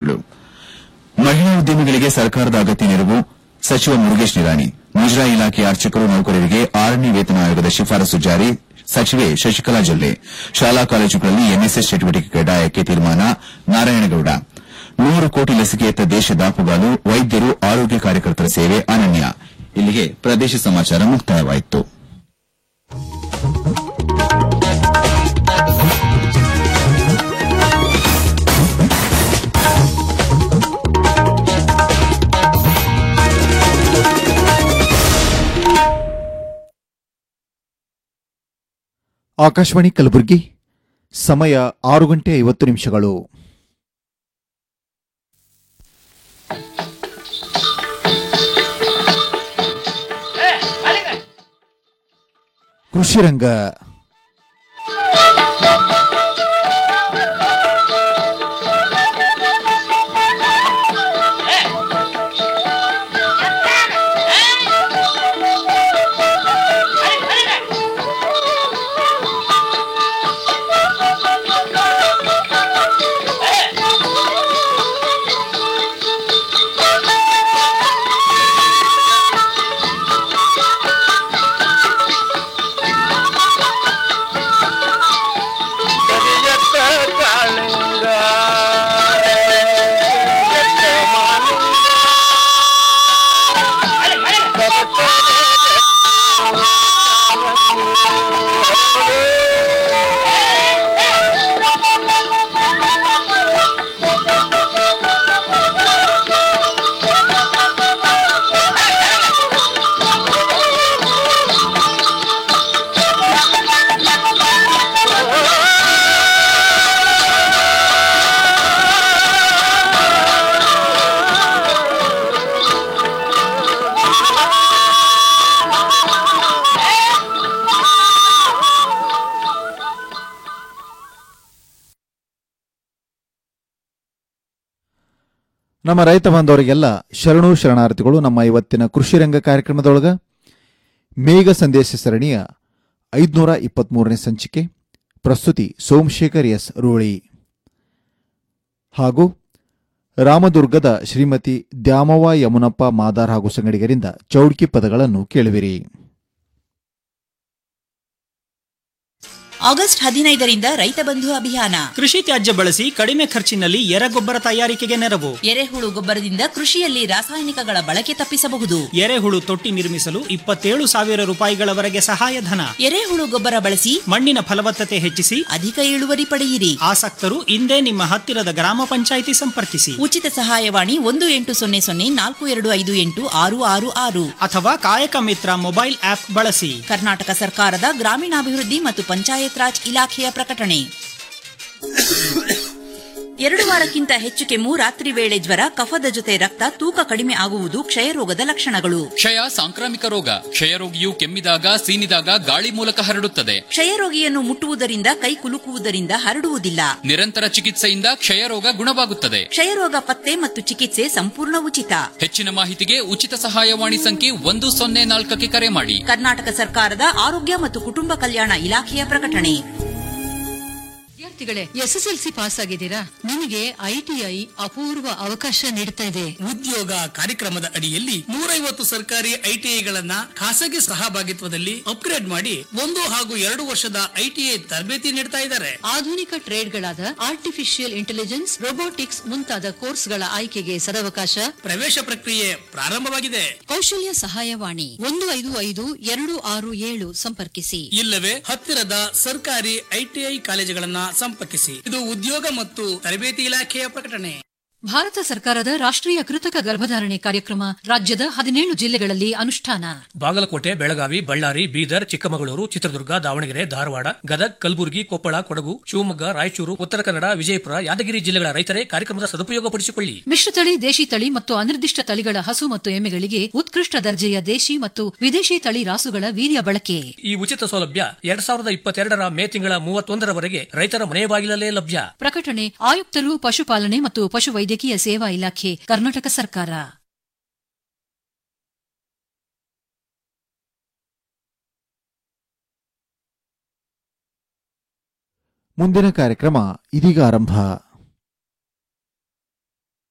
ಯೋಜನೆಗಳು ಮಹಿಳಾ ಉದ್ಯಮಿಗಳಿಗೆ ಸರ್ಕಾರದ ಅಗತ್ಯ ನೆರವು ಸಚಿವ ಮುರುಗೇಶ್ ನಿರಾಣಿ ಮುಜರಾಯಿ ಇಲಾಖೆಯ ಅರ್ಚಕರು ನೌಕರರಿಗೆ ಆರನೇ ವೇತನ ಆಯೋಗದ ಶಿಫಾರಸು ಜಾರಿ ಸಚಿವೆ ಶಶಿಕಲಾ ಜೊಲ್ಲೆ ಶಾಲಾ ಕಾಲೇಜುಗಳಲ್ಲಿ ಎನ್ಎಸ್ಎಸ್ ಚಟುವಟಿಕೆ ಕಡ್ಡಾಯಕ್ಕೆ ತೀರ್ಮಾನ ನಾರಾಯಣಗೌಡ ನೂರು ಕೋಟಿ ಲಸಿಕೆಯತ್ತ ದೇಶ ದಾಪುಗಾಲು ವೈದ್ಯರು ಆರೋಗ್ಯ ಕಾರ್ಯಕರ್ತರ ಸೇವೆ ಅನನ್ಯ ಇಲ್ಲಿಗೆ ಪ್ರದೇಶ ಸಮಾಚಾರ ಮುಕ್ತಾಯವಾಯಿತು ಆಕಾಶವಾಣಿ ಕಲಬುರಗಿ ಸಮಯ ಆರು ಗಂಟೆ ಐವತ್ತು ನಿಮಿಷಗಳು ಕೃಷಿ ರಂಗ ಕರಿಯತ್ತ ಕಾಳಿಂಗ ಕರಿಯತ್ತ ಮಾಲಿಂಗ ನಮ್ಮ ರೈತ ಬಾಂಧವರಿಗೆಲ್ಲ ಶರಣು ಶರಣಾರ್ಥಿಗಳು ನಮ್ಮ ಇವತ್ತಿನ ಕೃಷಿ ರಂಗ ಕಾರ್ಯಕ್ರಮದೊಳಗ ಮೇಘ ಸಂದೇಶ ಸರಣಿಯ ಐದುನೂರ ಇಪ್ಪತ್ಮೂರನೇ ಸಂಚಿಕೆ ಪ್ರಸ್ತುತಿ ಸೋಮಶೇಖರ್ ಎಸ್ ರೂಳಿ ಹಾಗೂ ರಾಮದುರ್ಗದ ಶ್ರೀಮತಿ ದ್ಯಾಮವ್ವ ಯಮುನಪ್ಪ ಮಾದಾರ್ ಹಾಗೂ ಸಂಗಡಿಗರಿಂದ ಚೌಡ್ಕಿ ಪದಗಳನ್ನು ಕೇಳುವಿರಿ ಆಗಸ್ಟ್ ಹದಿನೈದರಿಂದ ರೈತ ಬಂಧು ಅಭಿಯಾನ ಕೃಷಿ ತ್ಯಾಜ್ಯ ಬಳಸಿ ಕಡಿಮೆ ಖರ್ಚಿನಲ್ಲಿ ಎರೆಗೊಬ್ಬರ ತಯಾರಿಕೆಗೆ ನೆರವು ಎರೆಹುಳು ಗೊಬ್ಬರದಿಂದ ಕೃಷಿಯಲ್ಲಿ ರಾಸಾಯನಿಕಗಳ ಬಳಕೆ ತಪ್ಪಿಸಬಹುದು ಎರೆಹುಳು ತೊಟ್ಟಿ ನಿರ್ಮಿಸಲು ಇಪ್ಪತ್ತೇಳು ಸಾವಿರ ರೂಪಾಯಿಗಳವರೆಗೆ ಸಹಾಯಧನ ಎರೆಹುಳು ಗೊಬ್ಬರ ಬಳಸಿ ಮಣ್ಣಿನ ಫಲವತ್ತತೆ ಹೆಚ್ಚಿಸಿ ಅಧಿಕ ಇಳುವರಿ ಪಡೆಯಿರಿ ಆಸಕ್ತರು ಇಂದೇ ನಿಮ್ಮ ಹತ್ತಿರದ ಗ್ರಾಮ ಪಂಚಾಯಿತಿ ಸಂಪರ್ಕಿಸಿ ಉಚಿತ ಸಹಾಯವಾಣಿ ಒಂದು ಎಂಟು ಸೊನ್ನೆ ಸೊನ್ನೆ ನಾಲ್ಕು ಎರಡು ಐದು ಎಂಟು ಆರು ಆರು ಆರು ಅಥವಾ ಕಾಯಕ ಮಿತ್ರ ಮೊಬೈಲ್ ಆಪ್ ಬಳಸಿ ಕರ್ನಾಟಕ ಸರ್ಕಾರದ ಗ್ರಾಮೀಣಾಭಿವೃದ್ಧಿ ಮತ್ತು ಪಂಚಾಯತ್ ರಾಜ್ ಇಲಾಖೆಯ ಪ್ರಕಟಣೆ ಎರಡು ವಾರಕ್ಕಿಂತ ಹೆಚ್ಚು ಕೆಮ್ಮು ರಾತ್ರಿ ವೇಳೆ ಜ್ವರ ಕಫದ ಜೊತೆ ರಕ್ತ ತೂಕ ಕಡಿಮೆ ಆಗುವುದು ಕ್ಷಯರೋಗದ ಲಕ್ಷಣಗಳು ಕ್ಷಯ ಸಾಂಕ್ರಾಮಿಕ ರೋಗ ಕ್ಷಯರೋಗಿಯು ಕೆಮ್ಮಿದಾಗ ಸೀನಿದಾಗ ಗಾಳಿ ಮೂಲಕ ಹರಡುತ್ತದೆ ಕ್ಷಯರೋಗಿಯನ್ನು ಮುಟ್ಟುವುದರಿಂದ ಕೈ ಕುಲುಕುವುದರಿಂದ ಹರಡುವುದಿಲ್ಲ ನಿರಂತರ ಚಿಕಿತ್ಸೆಯಿಂದ ಕ್ಷಯರೋಗ ಗುಣವಾಗುತ್ತದೆ ಕ್ಷಯರೋಗ ಪತ್ತೆ ಮತ್ತು ಚಿಕಿತ್ಸೆ ಸಂಪೂರ್ಣ ಉಚಿತ ಹೆಚ್ಚಿನ ಮಾಹಿತಿಗೆ ಉಚಿತ ಸಹಾಯವಾಣಿ ಸಂಖ್ಯೆ ಒಂದು ಸೊನ್ನೆ ನಾಲ್ಕಕ್ಕೆ ಕರೆ ಮಾಡಿ ಕರ್ನಾಟಕ ಸರ್ಕಾರದ ಆರೋಗ್ಯ ಮತ್ತು ಕುಟುಂಬ ಕಲ್ಯಾಣ ಇಲಾಖೆಯ ಪ್ರಕಟಣೆ ವಿದ್ಯಾರ್ಥಿಗಳೇ ಎಸ್ಎಸ್ಎಲ್ಸಿ ಪಾಸ್ ಆಗಿದ್ದೀರಾ ನಿಮಗೆ ಐಟಿಐ ಅಪೂರ್ವ ಅವಕಾಶ ನೀಡ್ತಾ ಇದೆ ಉದ್ಯೋಗ ಕಾರ್ಯಕ್ರಮದ ಅಡಿಯಲ್ಲಿ ನೂರೈವತ್ತು ಸರ್ಕಾರಿ ಐಟಿಐಗಳನ್ನ ಖಾಸಗಿ ಸಹಭಾಗಿತ್ವದಲ್ಲಿ ಅಪ್ಗ್ರೇಡ್ ಮಾಡಿ ಒಂದು ಹಾಗೂ ಎರಡು ವರ್ಷದ ಐಟಿಐ ತರಬೇತಿ ನೀಡ್ತಾ ಇದ್ದಾರೆ ಆಧುನಿಕ ಟ್ರೇಡ್ಗಳಾದ ಆರ್ಟಿಫಿಷಿಯಲ್ ಇಂಟೆಲಿಜೆನ್ಸ್ ರೊಬೋಟಿಕ್ಸ್ ಮುಂತಾದ ಕೋರ್ಸ್ಗಳ ಆಯ್ಕೆಗೆ ಸದವಕಾಶ ಪ್ರವೇಶ ಪ್ರಕ್ರಿಯೆ ಪ್ರಾರಂಭವಾಗಿದೆ ಕೌಶಲ್ಯ ಸಹಾಯವಾಣಿ ಒಂದು ಐದು ಐದು ಎರಡು ಆರು ಏಳು ಸಂಪರ್ಕಿಸಿ ಇಲ್ಲವೇ ಹತ್ತಿರದ ಸರ್ಕಾರಿ ಐಟಿಐ ಕಾಲೇಜುಗಳನ್ನ ಸಂಪರ್ಕಿಸಿ ಇದು ಉದ್ಯೋಗ ಮತ್ತು ತರಬೇತಿ ಇಲಾಖೆಯ ಪ್ರಕಟಣೆ ಭಾರತ ಸರ್ಕಾರದ ರಾಷ್ಟ್ರೀಯ ಕೃತಕ ಗರ್ಭಧಾರಣೆ ಕಾರ್ಯಕ್ರಮ ರಾಜ್ಯದ ಹದಿನೇಳು ಜಿಲ್ಲೆಗಳಲ್ಲಿ ಅನುಷ್ಠಾನ ಬಾಗಲಕೋಟೆ ಬೆಳಗಾವಿ ಬಳ್ಳಾರಿ ಬೀದರ್ ಚಿಕ್ಕಮಗಳೂರು ಚಿತ್ರದುರ್ಗ ದಾವಣಗೆರೆ ಧಾರವಾಡ ಗದಗ್ ಕಲಬುರಗಿ ಕೊಪ್ಪಳ ಕೊಡಗು ಶಿವಮೊಗ್ಗ ರಾಯಚೂರು ಉತ್ತರ ಕನ್ನಡ ವಿಜಯಪುರ ಯಾದಗಿರಿ ಜಿಲ್ಲೆಗಳ ರೈತರೇ ಕಾರ್ಯಕ್ರಮದ ಸದುಪಯೋಗಪಡಿಸಿಕೊಳ್ಳಿ ಮಿಶ್ರತಳಿ ದೇಶಿ ತಳಿ ಮತ್ತು ಅನಿರ್ದಿಷ್ಟ ತಳಿಗಳ ಹಸು ಮತ್ತು ಎಮ್ಮೆಗಳಿಗೆ ಉತ್ಕೃಷ್ಟ ದರ್ಜೆಯ ದೇಶಿ ಮತ್ತು ವಿದೇಶಿ ತಳಿ ರಾಸುಗಳ ವೀರ್ಯ ಬಳಕೆ ಈ ಉಚಿತ ಸೌಲಭ್ಯ ಎರಡ್ ಸಾವಿರದ ಇಪ್ಪತ್ತೆರಡರ ಮೇ ತಿಂಗಳ ಮೂವತ್ತೊಂದರವರೆಗೆ ರೈತರ ಮನೆ ಬಾಗಿಲಲ್ಲೇ ಲಭ್ಯ ಪ್ರಕಟಣೆ ಆಯುಕ್ತರು ಪಶುಪಾಲನೆ ಮತ್ತು ಪಶುವೈದ್ಯಕೀಯ ಸೇವಾ ಇಲಾಖೆ ಕರ್ನಾಟಕ ಸರ್ಕಾರ ಮುಂದಿನ ಕಾರ್ಯಕ್ರಮ ಇದೀಗ ಆರಂಭ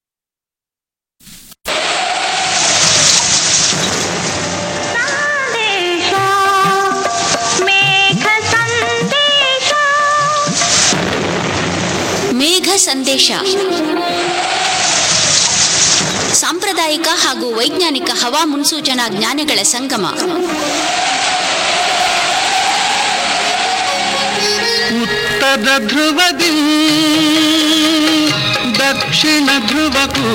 ಸಂದೇಶ ಸಾಂಪ್ರದಾಯಿಕ ಹಾಗೂ ವೈಜ್ಞಾನಿಕ ಹವಾ ಮುನ್ಸೂಚನಾ ಜ್ಞಾನಗಳ ಸಂಗಮ ಉತ್ತರ ಧ್ರುವದಿ ದಕ್ಷಿಣ ಧ್ರುವಕ್ಕೂ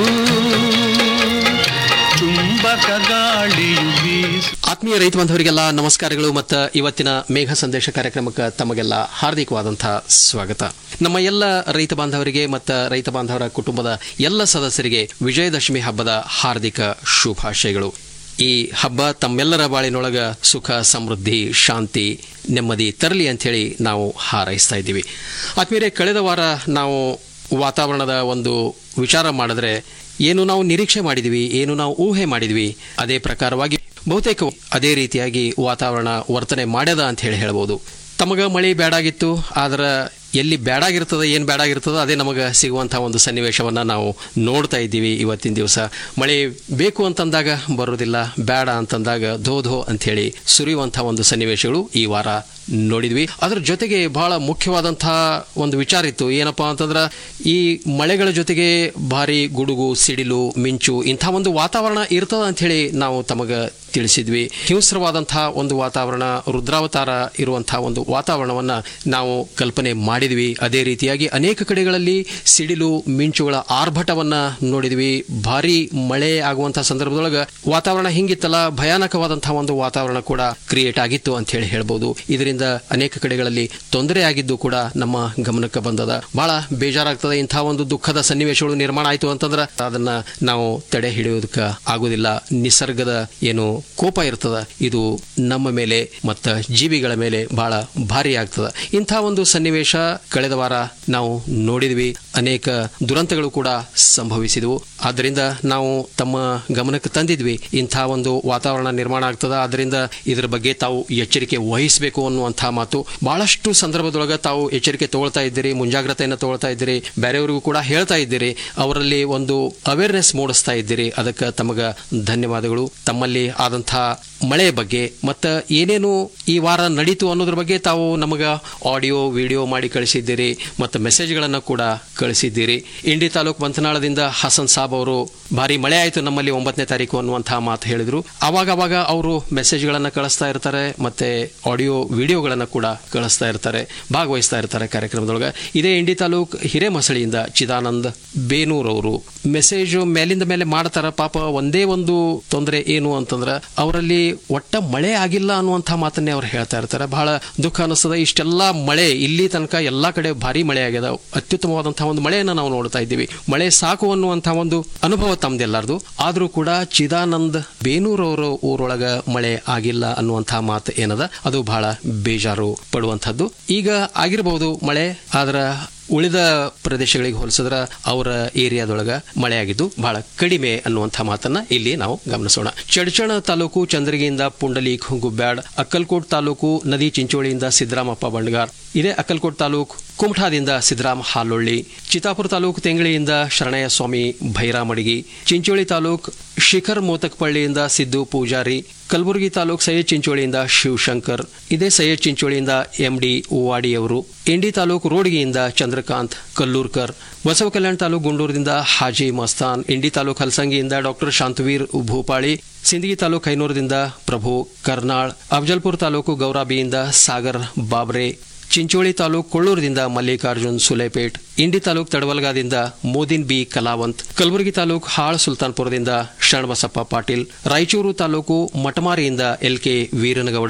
ಚುಂಬಕ ಗಾಳಿಯು ಬೀಸು ಆತ್ಮೀಯ ರೈತ ಬಾಂಧವರಿಗೆಲ್ಲ ನಮಸ್ಕಾರಗಳು ಮತ್ತು ಇವತ್ತಿನ ಮೇಘ ಸಂದೇಶ ಕಾರ್ಯಕ್ರಮಕ್ಕೆ ತಮಗೆಲ್ಲ ಹಾರ್ದಿಕವಾದಂತಹ ಸ್ವಾಗತ ನಮ್ಮ ಎಲ್ಲ ರೈತ ಬಾಂಧವರಿಗೆ ಮತ್ತು ರೈತ ಬಾಂಧವರ ಕುಟುಂಬದ ಎಲ್ಲ ಸದಸ್ಯರಿಗೆ ವಿಜಯದಶಮಿ ಹಬ್ಬದ ಹಾರ್ದಿಕ ಶುಭಾಶಯಗಳು ಈ ಹಬ್ಬ ತಮ್ಮೆಲ್ಲರ ಬಾಳಿನೊಳಗ ಸುಖ ಸಮೃದ್ಧಿ ಶಾಂತಿ ನೆಮ್ಮದಿ ತರಲಿ ಅಂಥೇಳಿ ನಾವು ಹಾರೈಸ್ತಾ ಇದ್ದೀವಿ ಆತ್ಮೀಯರೇ ಕಳೆದ ವಾರ ನಾವು ವಾತಾವರಣದ ಒಂದು ವಿಚಾರ ಮಾಡಿದ್ರೆ ಏನು ನಾವು ನಿರೀಕ್ಷೆ ಮಾಡಿದ್ವಿ ಏನು ನಾವು ಊಹೆ ಮಾಡಿದ್ವಿ ಅದೇ ಪ್ರಕಾರವಾಗಿ ಬಹುತೇಕ ಅದೇ ರೀತಿಯಾಗಿ ವಾತಾವರಣ ವರ್ತನೆ ಮಾಡ್ಯದ ಅಂತ ಹೇಳಿ ಹೇಳ್ಬೋದು ತಮಗ ಮಳೆ ಬೇಡಾಗಿತ್ತು ಆದ್ರೆ ಎಲ್ಲಿ ಬೇಡಾಗಿರ್ತದ ಏನು ಬೇಡಾಗಿರ್ತದ ಅದೇ ನಮಗೆ ಸಿಗುವಂತಹ ಒಂದು ಸನ್ನಿವೇಶವನ್ನ ನಾವು ನೋಡ್ತಾ ಇದ್ದೀವಿ ಇವತ್ತಿನ ದಿವಸ ಮಳೆ ಬೇಕು ಅಂತಂದಾಗ ಬರೋದಿಲ್ಲ ಬೇಡ ಅಂತಂದಾಗ ಧೋ ಧೋ ಅಂಥೇಳಿ ಸುರಿಯುವಂತಹ ಒಂದು ಸನ್ನಿವೇಶಗಳು ಈ ವಾರ ನೋಡಿದ್ವಿ ಅದ್ರ ಜೊತೆಗೆ ಬಹಳ ಮುಖ್ಯವಾದಂತಹ ಒಂದು ವಿಚಾರ ಇತ್ತು ಏನಪ್ಪಾ ಅಂತಂದ್ರ ಈ ಮಳೆಗಳ ಜೊತೆಗೆ ಭಾರಿ ಗುಡುಗು ಸಿಡಿಲು ಮಿಂಚು ಇಂಥ ಒಂದು ವಾತಾವರಣ ಇರ್ತದ ಅಂತ ಹೇಳಿ ನಾವು ತಮಗ ತಿಳಿಸಿದ್ವಿ ಹಿಂಸ್ರವಾದಂತಹ ಒಂದು ವಾತಾವರಣ ರುದ್ರಾವತಾರ ಇರುವಂತಹ ಒಂದು ವಾತಾವರಣವನ್ನ ನಾವು ಕಲ್ಪನೆ ಮಾಡಿದ್ವಿ ಅದೇ ರೀತಿಯಾಗಿ ಅನೇಕ ಕಡೆಗಳಲ್ಲಿ ಸಿಡಿಲು ಮಿಂಚುಗಳ ಆರ್ಭಟವನ್ನ ನೋಡಿದ್ವಿ ಭಾರಿ ಮಳೆ ಆಗುವಂತಹ ಸಂದರ್ಭದೊಳಗ ವಾತಾವರಣ ಹಿಂಗಿತ್ತಲ್ಲ ಭಯಾನಕವಾದಂತಹ ಒಂದು ವಾತಾವರಣ ಕೂಡ ಕ್ರಿಯೇಟ್ ಆಗಿತ್ತು ಅಂತ ಹೇಳಿ ಹೇಳ್ಬೋದು ಇದರಿಂದ ಅನೇಕ ಕಡೆಗಳಲ್ಲಿ ತೊಂದರೆ ಆಗಿದ್ದು ಕೂಡ ನಮ್ಮ ಗಮನಕ್ಕೆ ಬಂದದ ಬಹಳ ಬೇಜಾರಾಗ್ತದೆ ಇಂತಹ ಒಂದು ದುಃಖದ ಸನ್ನಿವೇಶಗಳು ನಿರ್ಮಾಣ ಆಯ್ತು ಅಂತಂದ್ರ ಅದನ್ನ ನಾವು ತಡೆ ಹಿಡಿಯೋದಕ್ಕೆ ಆಗುದಿಲ್ಲ ನಿಸರ್ಗದ ಏನು ಕೋಪ ಇರ್ತದ ಇದು ನಮ್ಮ ಮೇಲೆ ಮತ್ತ ಜೀವಿಗಳ ಮೇಲೆ ಬಹಳ ಭಾರಿ ಆಗ್ತದ ಇಂಥ ಒಂದು ಸನ್ನಿವೇಶ ಕಳೆದ ವಾರ ನಾವು ನೋಡಿದ್ವಿ ಅನೇಕ ದುರಂತಗಳು ಕೂಡ ಸಂಭವಿಸಿದವು ಆದ್ದರಿಂದ ನಾವು ತಮ್ಮ ಗಮನಕ್ಕೆ ತಂದಿದ್ವಿ ಇಂಥ ಒಂದು ವಾತಾವರಣ ನಿರ್ಮಾಣ ಆಗ್ತದ ಆದ್ದರಿಂದ ಇದರ ಬಗ್ಗೆ ತಾವು ಎಚ್ಚರಿಕೆ ವಹಿಸಬೇಕು ಅನ್ನುವಂತಹ ಮಾತು ಬಹಳಷ್ಟು ಸಂದರ್ಭದೊಳಗ ತಾವು ಎಚ್ಚರಿಕೆ ತಗೊಳ್ತಾ ಇದ್ದೀರಿ ಮುಂಜಾಗ್ರತೆಯನ್ನು ತಗೊಳ್ತಾ ಇದ್ದೀರಿ ಬೇರೆಯವರಿಗೂ ಕೂಡ ಹೇಳ್ತಾ ಇದ್ದೀರಿ ಅವರಲ್ಲಿ ಒಂದು ಅವೇರ್ನೆಸ್ ಮೂಡಿಸ್ತಾ ಇದ್ದೀರಿ ಅದಕ್ಕೆ ತಮಗ ಧನ್ಯವಾದಗಳು ತಮ್ಮಲ್ಲಿ ಆದಂತಹ ಮಳೆ ಬಗ್ಗೆ ಮತ್ತ ಏನೇನು ಈ ವಾರ ನಡೀತು ಅನ್ನೋದ್ರ ಬಗ್ಗೆ ತಾವು ನಮಗ ಆಡಿಯೋ ವಿಡಿಯೋ ಮಾಡಿ ಕಳಿಸಿದ್ದೀರಿ ಮತ್ತು ಮೆಸೇಜ್ಗಳನ್ನು ಕೂಡ ಕಳಿಸಿದ್ದೀರಿ ಇಂಡಿ ತಾಲೂಕು ಮಂತನಾಳದಿಂದ ಹಸನ್ ಸಾಬ್ ಅವರು ಭಾರಿ ಮಳೆ ಆಯಿತು ನಮ್ಮಲ್ಲಿ ಒಂಬತ್ತನೇ ತಾರೀಕು ಅನ್ನುವಂತಹ ಮಾತು ಹೇಳಿದ್ರು ಅವಾಗ ಅವಾಗ ಅವರು ಮೆಸೇಜ್ಗಳನ್ನು ಕಳಿಸ್ತಾ ಇರ್ತಾರೆ ಮತ್ತೆ ಆಡಿಯೋ ವಿಡಿಯೋಗಳನ್ನು ಕೂಡ ಕಳಿಸ್ತಾ ಇರ್ತಾರೆ ಭಾಗವಹಿಸ್ತಾ ಇರ್ತಾರೆ ಕಾರ್ಯಕ್ರಮದೊಳಗೆ ಇದೇ ಇಂಡಿ ತಾಲೂಕ್ ಹಿರೇಮಸಳಿಯಿಂದ ಚಿದಾನಂದ್ ಬೇನೂರ್ ಅವರು ಮೆಸೇಜ್ ಮೇಲಿಂದ ಮೇಲೆ ಮಾಡ್ತಾರ ಪಾಪ ಒಂದೇ ಒಂದು ತೊಂದರೆ ಏನು ಅಂತಂದ್ರ ಅವರಲ್ಲಿ ಒಟ್ಟ ಮಳೆ ಆಗಿಲ್ಲ ಅನ್ನುವಂಥ ಮಾತನ್ನೇ ಅವ್ರು ಹೇಳ್ತಾ ಇರ್ತಾರೆ ಬಹಳ ದುಃಖ ಅನಿಸ್ತದ ಇಷ್ಟೆಲ್ಲ ಮಳೆ ಇಲ್ಲಿ ತನಕ ಎಲ್ಲಾ ಕಡೆ ಭಾರಿ ಮಳೆ ಆಗ್ಯದ ಅತ್ಯುತ್ತಮವಾದಂತಹ ಒಂದು ಮಳೆಯನ್ನು ನಾವು ನೋಡ್ತಾ ಇದ್ದೀವಿ ಮಳೆ ಸಾಕು ಅನ್ನುವಂತಹ ಒಂದು ಅನುಭವ ತಮ್ದೆಲ್ಲಾರ್ದು ಆದ್ರೂ ಕೂಡ ಚಿದಾನಂದ್ ಬೇನೂರವರ ಊರೊಳಗ ಮಳೆ ಆಗಿಲ್ಲ ಅನ್ನುವಂತಹ ಮಾತು ಏನದ ಅದು ಬಹಳ ಬೇಜಾರು ಪಡುವಂಥದ್ದು ಈಗ ಆಗಿರಬಹುದು ಮಳೆ ಆದ್ರ ಉಳಿದ ಪ್ರದೇಶಗಳಿಗೆ ಹೋಲಿಸಿದ್ರ ಅವರ ಏರಿಯಾದೊಳಗ ಮಳೆ ಆಗಿದ್ದು ಬಹಳ ಕಡಿಮೆ ಅನ್ನುವಂಥ ಮಾತನ್ನ ಇಲ್ಲಿ ನಾವು ಗಮನಿಸೋಣ ಚಡ್ಚಣ ತಾಲೂಕು ಚಂದ್ರಗಿಯಿಂದ ಪುಂಡಲೀಕ್ ಗುಬ್ಬ್ಯಾಡ್ ಅಕ್ಕಲ್ಕೋಟ್ ತಾಲೂಕು ನದಿ ಚಿಂಚೋಳಿಯಿಂದ ಸಿದ್ದರಾಮಪ್ಪ ಬಂಡ್ಗಾರ್ ಇದೇ ಅಕ್ಕಲ್ಕೋಟ್ ತಾಲೂಕು ಕುಮಠಾದಿಂದ ಸಿದ್ದರಾಮ್ ಹಾಲೊಳ್ಳಿ ಚಿತ್ತಾಪುರ ತಾಲೂಕು ತೆಂಗಳಿಯಿಂದ ಶರಣಯ್ಯ ಸ್ವಾಮಿ ಭೈರಾಮಡಿಗಿ ಚಿಂಚೋಳಿ ತಾಲೂಕ್ ಶಿಖರ್ ಮೋತಕ್ಪಳ್ಳಿಯಿಂದ ಸಿದ್ದು ಪೂಜಾರಿ ಕಲಬುರಗಿ ತಾಲೂಕ್ ಸೈಯದ್ ಚಿಂಚೋಳಿಯಿಂದ ಶಿವಶಂಕರ್ ಇದೇ ಸೈಯದ್ ಚಿಂಚೋಳಿಯಿಂದ ಎಂಡಿ ಓವಾಡಿಯವರು ಇಂಡಿ ತಾಲೂಕು ರೋಡ್ಗಿಯಿಂದ ಚಂದ್ರಕಾಂತ್ ಕಲ್ಲೂರ್ಕರ್ ಬಸವ ಕಲ್ಯಾಣ ತಾಲೂಕು ಗುಂಡೂರದಿಂದ ಹಾಜಿ ಮಸ್ತಾನ್ ಇಂಡಿ ತಾಲೂಕು ಹಲಸಂಗಿಯಿಂದ ಡಾಕ್ಟರ್ ಶಾಂತವೀರ್ ಭೂಪಾಳಿ ಸಿಂದಗಿ ತಾಲೂಕು ಐನೂರದಿಂದ ಪ್ರಭು ಕರ್ನಾಳ್ ಅಫಜಲ್ಪುರ ತಾಲೂಕು ಗೌರಾಬಿಯಿಂದ ಸಾಗರ್ ಬಾಬ್ರೆ ಚಿಂಚೋಳಿ ತಾಲೂಕು ಕೊಳ್ಳೂರದಿಂದ ಮಲ್ಲಿಕಾರ್ಜುನ್ ಸುಲೇಪೇಟ್ ಇಂಡಿ ತಾಲೂಕು ತಡವಲ್ಗಾದಿಂದ ಮೋದಿನ್ ಬಿ ಕಲಾವಂತ್ ಕಲಬುರಗಿ ತಾಲೂಕು ಹಾಳ್ ಸುಲ್ತಾನ್ಪುರದಿಂದ ಶರಣಬಸಪ್ಪ ಪಾಟೀಲ್ ರಾಯಚೂರು ತಾಲೂಕು ಮಟಮಾರಿಯಿಂದ ಎಲ್ ಕೆ ವೀರನಗೌಡ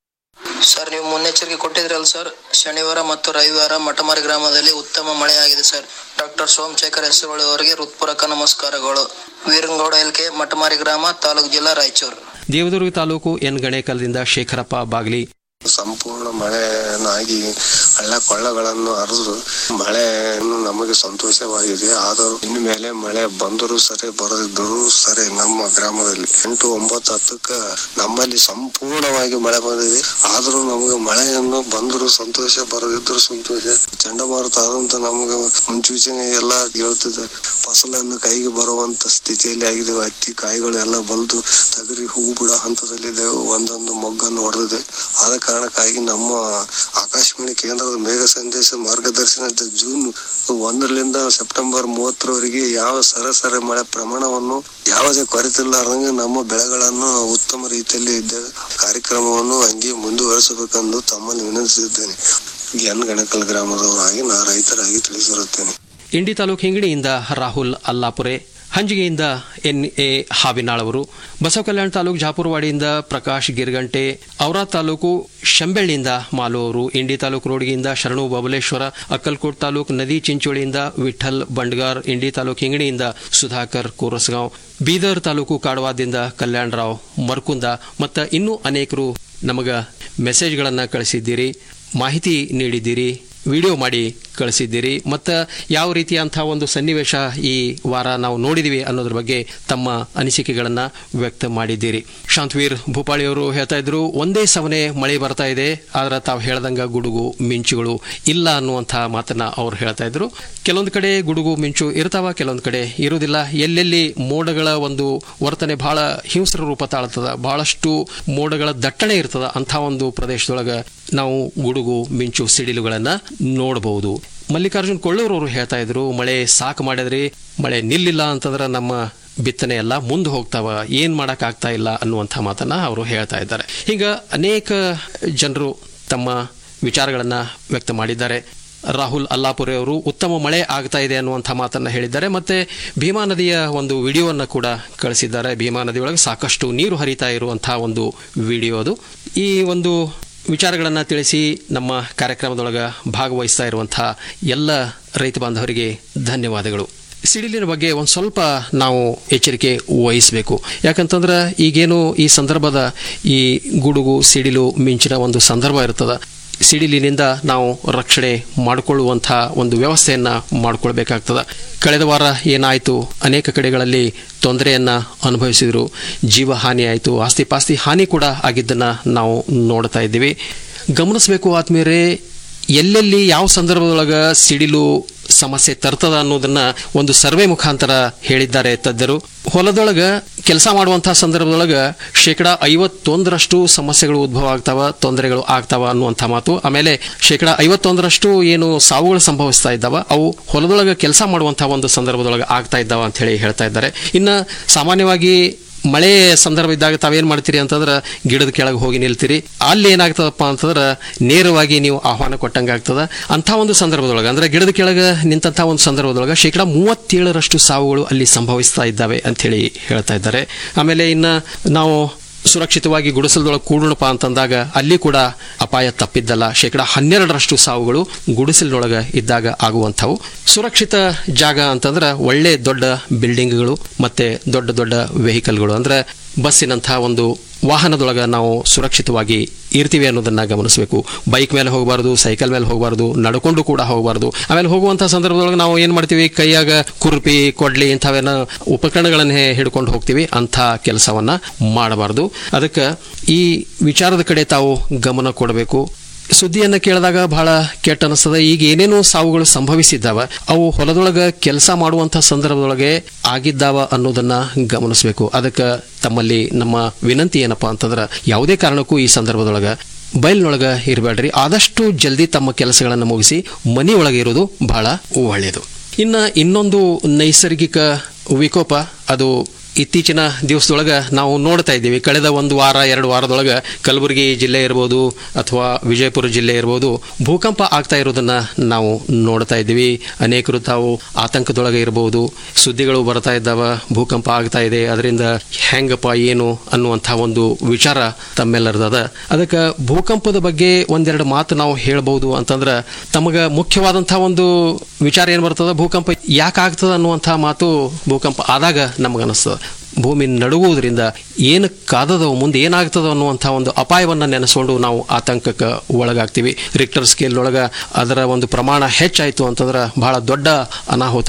ಸರ್ ನೀವು ಮುನ್ನೆಚ್ಚರಿಕೆ ಕೊಟ್ಟಿದ್ರಲ್ಲ ಸರ್ ಶನಿವಾರ ಮತ್ತು ರವಿವಾರ ಮಟಮಾರಿ ಗ್ರಾಮದಲ್ಲಿ ಉತ್ತಮ ಮಳೆಯಾಗಿದೆ ಸರ್ ಡಾಕ್ಟರ್ ಸೋಮಶೇಖರ್ ಹೆಸರುಳಿ ಅವರಿಗೆ ಹೃತ್ಪೂರ್ವಕ ನಮಸ್ಕಾರಗಳು ವೀರಂಗೌಡ ಎಲ್ ಕೆ ಮಟಮಾರಿ ಗ್ರಾಮ ತಾಲೂಕು ಜಿಲ್ಲಾ ರಾಯಚೂರು ದೇವದುರ್ಗ ತಾಲೂಕು ಎನ್ ಗಣೇಕಲ್ದಿಂದ ಶೇಖರಪ್ಪ ಬಾಗ್ಲಿ ಸಂಪೂರ್ಣ ಮಳೆಯನ್ನಾಗಿ ಹಳ್ಳ ಕೊಳ್ಳಗಳನ್ನು ಹರಿದು ಮಳೆಯನ್ನು ನಮಗೆ ಸಂತೋಷವಾಗಿದೆ ಆದರೂ ಇನ್ನು ಮೇಲೆ ಮಳೆ ಬಂದರೂ ಸರಿ ಬರದಿದ್ದರೂ ಸರಿ ನಮ್ಮ ಗ್ರಾಮದಲ್ಲಿ ಎಂಟು ಒಂಬತ್ತು ಹತ್ತಕ್ಕ ನಮ್ಮಲ್ಲಿ ಸಂಪೂರ್ಣವಾಗಿ ಮಳೆ ಬಂದಿದೆ ಆದರೂ ನಮಗೆ ಮಳೆಯನ್ನು ಬಂದರೂ ಸಂತೋಷ ಬರದಿದ್ದರೂ ಸಂತೋಷ ಚಂಡಮಾರುತ ಆದಂತ ನಮಗೆ ಮುನ್ಸೂಚನೆ ಎಲ್ಲ ಹೇಳ್ತಿದೆ ಫಸಲನ್ನು ಕೈಗೆ ಬರುವಂತ ಸ್ಥಿತಿಯಲ್ಲಿ ಆಗಿದೆ ಹತ್ತಿ ಕಾಯಿಗಳು ಎಲ್ಲ ಬಲ್ದು ತಗರಿ ಹೂ ಬಿಡೋ ಹಂತದಲ್ಲಿದೆ ಒಂದೊಂದು ಮೊಗ್ಗನ್ನು ಹೊಡೆದಿದೆ ಆದ ಕಾರಣಕ್ಕಾಗಿ ನಮ್ಮ ಆಕಾಶವಾಣಿ ಕೇಂದ್ರದ ಮೇಘ ಸಂದೇಶ ಮಾರ್ಗದರ್ಶನದ ಜೂನ್ ಒಂದರಿಂದ ಸೆಪ್ಟೆಂಬರ್ ಮೂವತ್ತರವರೆಗೆ ಯಾವ ಸರಾಸರಿ ಮಳೆ ಪ್ರಮಾಣವನ್ನು ಯಾವುದೇ ಕೊರತಿಲ್ಲಾರ್ದಂಗೆ ನಮ್ಮ ಬೆಳೆಗಳನ್ನು ಉತ್ತಮ ರೀತಿಯಲ್ಲಿ ಇದ್ದ ಕಾರ್ಯಕ್ರಮವನ್ನು ಹಂಗೆ ಮುಂದುವರಿಸಬೇಕೆಂದು ತಮ್ಮಲ್ಲಿ ವಿನಂತಿಸಿದ್ದೇನೆ ಎನ್ ಗಣಕಲ್ ಗ್ರಾಮದವರಾಗಿ ನಾ ರೈತರಾಗಿ ತಿಳಿಸಿರುತ್ತೇನೆ ಇಂಡಿ ತಾಲೂಕು ಹಿಂಗಣಿಯಿಂದ ರಾಹುಲ್ ಅಲ್ಲಾಪುರೆ ಹಂಜಿಗೆಯಿಂದ ಎನ್ ಎ ಹಾವಿನಾಳ್ ಅವರು ಬಸವ ಕಲ್ಯಾಣ ತಾಲೂಕು ಜಾಪುರವಾಡಿಯಿಂದ ಪ್ರಕಾಶ್ ಗಿರ್ಗಂಟೆ ಔರಾ ತಾಲೂಕು ಶಂಬೆಳ್ಳಿಯಿಂದ ಮಾಲು ಅವರು ಇಂಡಿ ತಾಲೂಕು ರೋಡ್ಗಿಯಿಂದ ಶರಣು ಬಬಲೇಶ್ವರ ಅಕ್ಕಲ್ಕೋಟ್ ತಾಲೂಕು ನದಿ ಚಿಂಚೋಳಿಯಿಂದ ವಿಠಲ್ ಬಂಡ್ಗಾರ್ ಇಂಡಿ ತಾಲೂಕು ಹಿಂಗಣಿಯಿಂದ ಸುಧಾಕರ್ ಕೋರಸ್ಗಾಂವ್ ಬೀದರ್ ತಾಲೂಕು ಕಾಡವಾದಿಂದ ಕಲ್ಯಾಣರಾವ್ ಮರ್ಕುಂದ ಮತ್ತು ಇನ್ನೂ ಅನೇಕರು ನಮಗ ಮೆಸೇಜ್ಗಳನ್ನು ಕಳಿಸಿದ್ದೀರಿ ಮಾಹಿತಿ ನೀಡಿದ್ದೀರಿ ವಿಡಿಯೋ ಮಾಡಿ ಕಳಿಸಿದ್ದೀರಿ ಮತ್ತು ಯಾವ ರೀತಿಯಂಥ ಒಂದು ಸನ್ನಿವೇಶ ಈ ವಾರ ನಾವು ನೋಡಿದಿವಿ ಅನ್ನೋದ್ರ ಬಗ್ಗೆ ತಮ್ಮ ಅನಿಸಿಕೆಗಳನ್ನು ವ್ಯಕ್ತ ಮಾಡಿದ್ದೀರಿ ಶಾಂತವೀರ್ ಭೂಪಾಳಿಯವರು ಹೇಳ್ತಾ ಇದ್ರು ಒಂದೇ ಸವನೆ ಮಳೆ ಬರ್ತಾ ಇದೆ ಆದ್ರೆ ತಾವು ಹೇಳ್ದಂಗ ಗುಡುಗು ಮಿಂಚುಗಳು ಇಲ್ಲ ಅನ್ನುವಂಥ ಮಾತನ್ನ ಅವ್ರು ಹೇಳ್ತಾ ಇದ್ರು ಕೆಲವೊಂದು ಕಡೆ ಗುಡುಗು ಮಿಂಚು ಇರ್ತಾವ ಕೆಲವೊಂದು ಕಡೆ ಇರುವುದಿಲ್ಲ ಎಲ್ಲೆಲ್ಲಿ ಮೋಡಗಳ ಒಂದು ವರ್ತನೆ ಬಹಳ ಹಿಂಸ್ರ ರೂಪ ತಾಳ್ತದ ಬಹಳಷ್ಟು ಮೋಡಗಳ ದಟ್ಟಣೆ ಇರ್ತದ ಅಂಥ ಒಂದು ಪ್ರದೇಶದೊಳಗೆ ನಾವು ಗುಡುಗು ಮಿಂಚು ಸಿಡಿಲುಗಳನ್ನು ನೋಡಬಹುದು ಮಲ್ಲಿಕಾರ್ಜುನ್ ಕೊಳ್ಳೂರವರು ಹೇಳ್ತಾ ಇದ್ರು ಮಳೆ ಸಾಕು ಮಾಡಿದ್ರಿ ಮಳೆ ನಿಲ್ಲಿಲ್ಲ ಅಂತಂದ್ರೆ ನಮ್ಮ ಬಿತ್ತನೆ ಎಲ್ಲ ಮುಂದೆ ಹೋಗ್ತಾವ ಏನ್ ಮಾಡಕ್ ಆಗ್ತಾ ಇಲ್ಲ ಅನ್ನುವಂಥ ಮಾತನ್ನ ಅವರು ಹೇಳ್ತಾ ಇದ್ದಾರೆ ಹೀಗ ಅನೇಕ ಜನರು ತಮ್ಮ ವಿಚಾರಗಳನ್ನ ವ್ಯಕ್ತ ಮಾಡಿದ್ದಾರೆ ರಾಹುಲ್ ಅಲ್ಲಾಪುರೆ ಅವರು ಉತ್ತಮ ಮಳೆ ಆಗ್ತಾ ಇದೆ ಅನ್ನುವಂಥ ಮಾತನ್ನ ಹೇಳಿದ್ದಾರೆ ಮತ್ತೆ ಭೀಮಾ ನದಿಯ ಒಂದು ವಿಡಿಯೋವನ್ನು ಕೂಡ ಕಳಿಸಿದ್ದಾರೆ ಭೀಮಾ ನದಿಯೊಳಗೆ ಸಾಕಷ್ಟು ನೀರು ಹರಿತಾ ಇರುವಂತಹ ಒಂದು ವಿಡಿಯೋ ಅದು ಈ ಒಂದು ವಿಚಾರಗಳನ್ನು ತಿಳಿಸಿ ನಮ್ಮ ಕಾರ್ಯಕ್ರಮದೊಳಗೆ ಭಾಗವಹಿಸ್ತಾ ಇರುವಂತಹ ಎಲ್ಲ ರೈತ ಬಾಂಧವರಿಗೆ ಧನ್ಯವಾದಗಳು ಸಿಡಿಲಿನ ಬಗ್ಗೆ ಒಂದು ಸ್ವಲ್ಪ ನಾವು ಎಚ್ಚರಿಕೆ ವಹಿಸಬೇಕು ಯಾಕಂತಂದ್ರೆ ಈಗೇನು ಈ ಸಂದರ್ಭದ ಈ ಗುಡುಗು ಸಿಡಿಲು ಮಿಂಚಿನ ಒಂದು ಸಂದರ್ಭ ಇರ್ತದ ಸಿಡಿಲಿನಿಂದ ನಾವು ರಕ್ಷಣೆ ಮಾಡಿಕೊಳ್ಳುವಂಥ ಒಂದು ವ್ಯವಸ್ಥೆಯನ್ನ ಮಾಡಿಕೊಳ್ಬೇಕಾಗ್ತದ ಕಳೆದ ವಾರ ಏನಾಯಿತು ಅನೇಕ ಕಡೆಗಳಲ್ಲಿ ತೊಂದರೆಯನ್ನ ಅನುಭವಿಸಿದ್ರು ಜೀವ ಹಾನಿ ಆಯಿತು ಆಸ್ತಿ ಪಾಸ್ತಿ ಹಾನಿ ಕೂಡ ಆಗಿದ್ದನ್ನ ನಾವು ನೋಡ್ತಾ ಇದ್ದೀವಿ ಗಮನಿಸಬೇಕು ಆದ್ಮೇಲೆ ಎಲ್ಲೆಲ್ಲಿ ಯಾವ ಸಂದರ್ಭದೊಳಗ ಸಿಡಿಲು ಸಮಸ್ಯೆ ತರ್ತದ ಅನ್ನೋದನ್ನ ಒಂದು ಸರ್ವೆ ಮುಖಾಂತರ ಹೇಳಿದ್ದಾರೆ ತಜ್ಞರು ಹೊಲದೊಳಗ ಕೆಲಸ ಮಾಡುವಂತಹ ಸಂದರ್ಭದೊಳಗ ಶೇಕಡಾ ಐವತ್ತೊಂದರಷ್ಟು ಸಮಸ್ಯೆಗಳು ಉದ್ಭವ ಆಗ್ತಾವ ತೊಂದರೆಗಳು ಆಗ್ತಾವ ಅನ್ನುವಂಥ ಮಾತು ಆಮೇಲೆ ಶೇಕಡಾ ಐವತ್ತೊಂದರಷ್ಟು ಏನು ಸಾವುಗಳು ಸಂಭವಿಸ್ತಾ ಇದ್ದಾವ ಅವು ಹೊಲದೊಳಗ ಕೆಲಸ ಮಾಡುವಂತಹ ಒಂದು ಸಂದರ್ಭದೊಳಗೆ ಆಗ್ತಾ ಇದ್ದಾವ ಅಂತ ಹೇಳಿ ಹೇಳ್ತಾ ಇದ್ದಾರೆ ಇನ್ನು ಸಾಮಾನ್ಯವಾಗಿ ಮಳೆ ಸಂದರ್ಭ ಇದ್ದಾಗ ತಾವೇನ್ ಮಾಡ್ತೀರಿ ಅಂತಂದ್ರೆ ಗಿಡದ ಕೆಳಗೆ ಹೋಗಿ ನಿಲ್ತೀರಿ ಅಲ್ಲಿ ಏನಾಗ್ತದಪ್ಪ ಅಂತಂದ್ರೆ ನೇರವಾಗಿ ನೀವು ಆಹ್ವಾನ ಕೊಟ್ಟಂಗೆ ಆಗ್ತದ ಅಂಥ ಒಂದು ಸಂದರ್ಭದೊಳಗೆ ಅಂದ್ರೆ ಗಿಡದ ಕೆಳಗೆ ನಿಂತಹ ಒಂದು ಸಂದರ್ಭದೊಳಗೆ ಶೇಕಡಾ ಮೂವತ್ತೇಳರಷ್ಟು ಸಾವುಗಳು ಅಲ್ಲಿ ಸಂಭವಿಸ್ತಾ ಇದ್ದಾವೆ ಅಂತ ಹೇಳಿ ಹೇಳ್ತಾ ಇದ್ದಾರೆ ಆಮೇಲೆ ಇನ್ನ ನಾವು ಸುರಕ್ಷಿತವಾಗಿ ಗುಡಿಸಲದೊಳಗೆ ಕೂಡೋಣಪ್ಪ ಅಂತಂದಾಗ ಅಲ್ಲಿ ಕೂಡ ಅಪಾಯ ತಪ್ಪಿದ್ದಲ್ಲ ಶೇಕಡಾ ಹನ್ನೆರಡರಷ್ಟು ಸಾವುಗಳು ಗುಡಿಸಲಿನೊಳಗೆ ಇದ್ದಾಗ ಆಗುವಂಥವು ಸುರಕ್ಷಿತ ಜಾಗ ಅಂತಂದ್ರೆ ಒಳ್ಳೆ ದೊಡ್ಡ ಬಿಲ್ಡಿಂಗ್ಗಳು ಮತ್ತೆ ದೊಡ್ಡ ದೊಡ್ಡ ವೆಹಿಕಲ್ಗಳು ಅಂದ್ರೆ ಬಸ್ಸಿನಂತಹ ಒಂದು ವಾಹನದೊಳಗೆ ನಾವು ಸುರಕ್ಷಿತವಾಗಿ ಇರ್ತೀವಿ ಅನ್ನೋದನ್ನ ಗಮನಿಸಬೇಕು ಬೈಕ್ ಮೇಲೆ ಹೋಗಬಾರ್ದು ಸೈಕಲ್ ಮೇಲೆ ಹೋಗಬಾರ್ದು ನಡ್ಕೊಂಡು ಕೂಡ ಹೋಗಬಾರ್ದು ಆಮೇಲೆ ಹೋಗುವಂತಹ ಸಂದರ್ಭದೊಳಗೆ ನಾವು ಏನ್ ಮಾಡ್ತೀವಿ ಕೈಯಾಗ ಕುರ್ಪಿ ಕೊಡ್ಲಿ ಇಂಥವೇನ ಉಪಕರಣಗಳನ್ನೇ ಹಿಡ್ಕೊಂಡು ಹೋಗ್ತೀವಿ ಅಂಥ ಕೆಲಸವನ್ನ ಮಾಡಬಾರ್ದು ಅದಕ್ಕೆ ಈ ವಿಚಾರದ ಕಡೆ ತಾವು ಗಮನ ಕೊಡಬೇಕು ಸುದ್ದಿಯನ್ನ ಕೇಳಿದಾಗ ಬಹಳ ಕೆಟ್ಟ ಅನಿಸ್ತದ ಈಗ ಏನೇನೋ ಸಾವುಗಳು ಸಂಭವಿಸಿದ್ದಾವ ಅವು ಹೊಲದೊಳಗ ಕೆಲಸ ಮಾಡುವಂತ ಸಂದರ್ಭದೊಳಗೆ ಆಗಿದ್ದಾವ ಅನ್ನೋದನ್ನ ಗಮನಿಸಬೇಕು ಅದಕ್ಕೆ ತಮ್ಮಲ್ಲಿ ನಮ್ಮ ವಿನಂತಿ ಏನಪ್ಪಾ ಅಂತಂದ್ರ ಯಾವುದೇ ಕಾರಣಕ್ಕೂ ಈ ಸಂದರ್ಭದೊಳಗ ಬಯಲಿನೊಳಗ ಇರಬೇಡ್ರಿ ಆದಷ್ಟು ಜಲ್ದಿ ತಮ್ಮ ಕೆಲಸಗಳನ್ನು ಮುಗಿಸಿ ಮನೆಯೊಳಗೆ ಇರೋದು ಬಹಳ ಒಳ್ಳೆಯದು ಇನ್ನ ಇನ್ನೊಂದು ನೈಸರ್ಗಿಕ ವಿಕೋಪ ಅದು ಇತ್ತೀಚಿನ ದಿವಸದೊಳಗೆ ನಾವು ನೋಡ್ತಾ ಇದ್ದೀವಿ ಕಳೆದ ಒಂದು ವಾರ ಎರಡು ವಾರದೊಳಗೆ ಕಲಬುರಗಿ ಜಿಲ್ಲೆ ಇರ್ಬೋದು ಅಥವಾ ವಿಜಯಪುರ ಜಿಲ್ಲೆ ಇರ್ಬೋದು ಭೂಕಂಪ ಆಗ್ತಾ ಇರೋದನ್ನ ನಾವು ನೋಡ್ತಾ ಇದ್ದೀವಿ ಅನೇಕರು ತಾವು ಆತಂಕದೊಳಗೆ ಇರಬಹುದು ಸುದ್ದಿಗಳು ಬರ್ತಾ ಇದ್ದಾವ ಭೂಕಂಪ ಆಗ್ತಾ ಇದೆ ಅದರಿಂದ ಹೆಂಗಪ್ಪ ಏನು ಅನ್ನುವಂಥ ಒಂದು ವಿಚಾರ ತಮ್ಮೆಲ್ಲರದದ ಅದಕ್ಕೆ ಭೂಕಂಪದ ಬಗ್ಗೆ ಒಂದೆರಡು ಮಾತು ನಾವು ಹೇಳ್ಬೋದು ಅಂತಂದ್ರೆ ತಮಗೆ ಮುಖ್ಯವಾದಂಥ ಒಂದು ವಿಚಾರ ಏನು ಬರ್ತದ ಭೂಕಂಪ ಯಾಕೆ ಆಗ್ತದ ಅನ್ನುವಂಥ ಮಾತು ಭೂಕಂಪ ಆದಾಗ ನಮಗನಿಸ್ತದ ಭೂಮಿ ನಡುಗುವುದರಿಂದ ಏನು ಕಾದದವು ಮುಂದೆ ಏನಾಗ್ತದೋ ಅನ್ನುವಂಥ ಒಂದು ಅಪಾಯವನ್ನು ನೆನೆಸ್ಕೊಂಡು ನಾವು ಆತಂಕಕ್ಕೆ ಒಳಗಾಗ್ತೀವಿ ರಿಕ್ಟರ್ ಸ್ಕೇಲ್ ಒಳಗೆ ಅದರ ಒಂದು ಪ್ರಮಾಣ ಹೆಚ್ಚಾಯಿತು ಅಂತಂದ್ರೆ ಬಹಳ ದೊಡ್ಡ ಅನಾಹುತಗಳು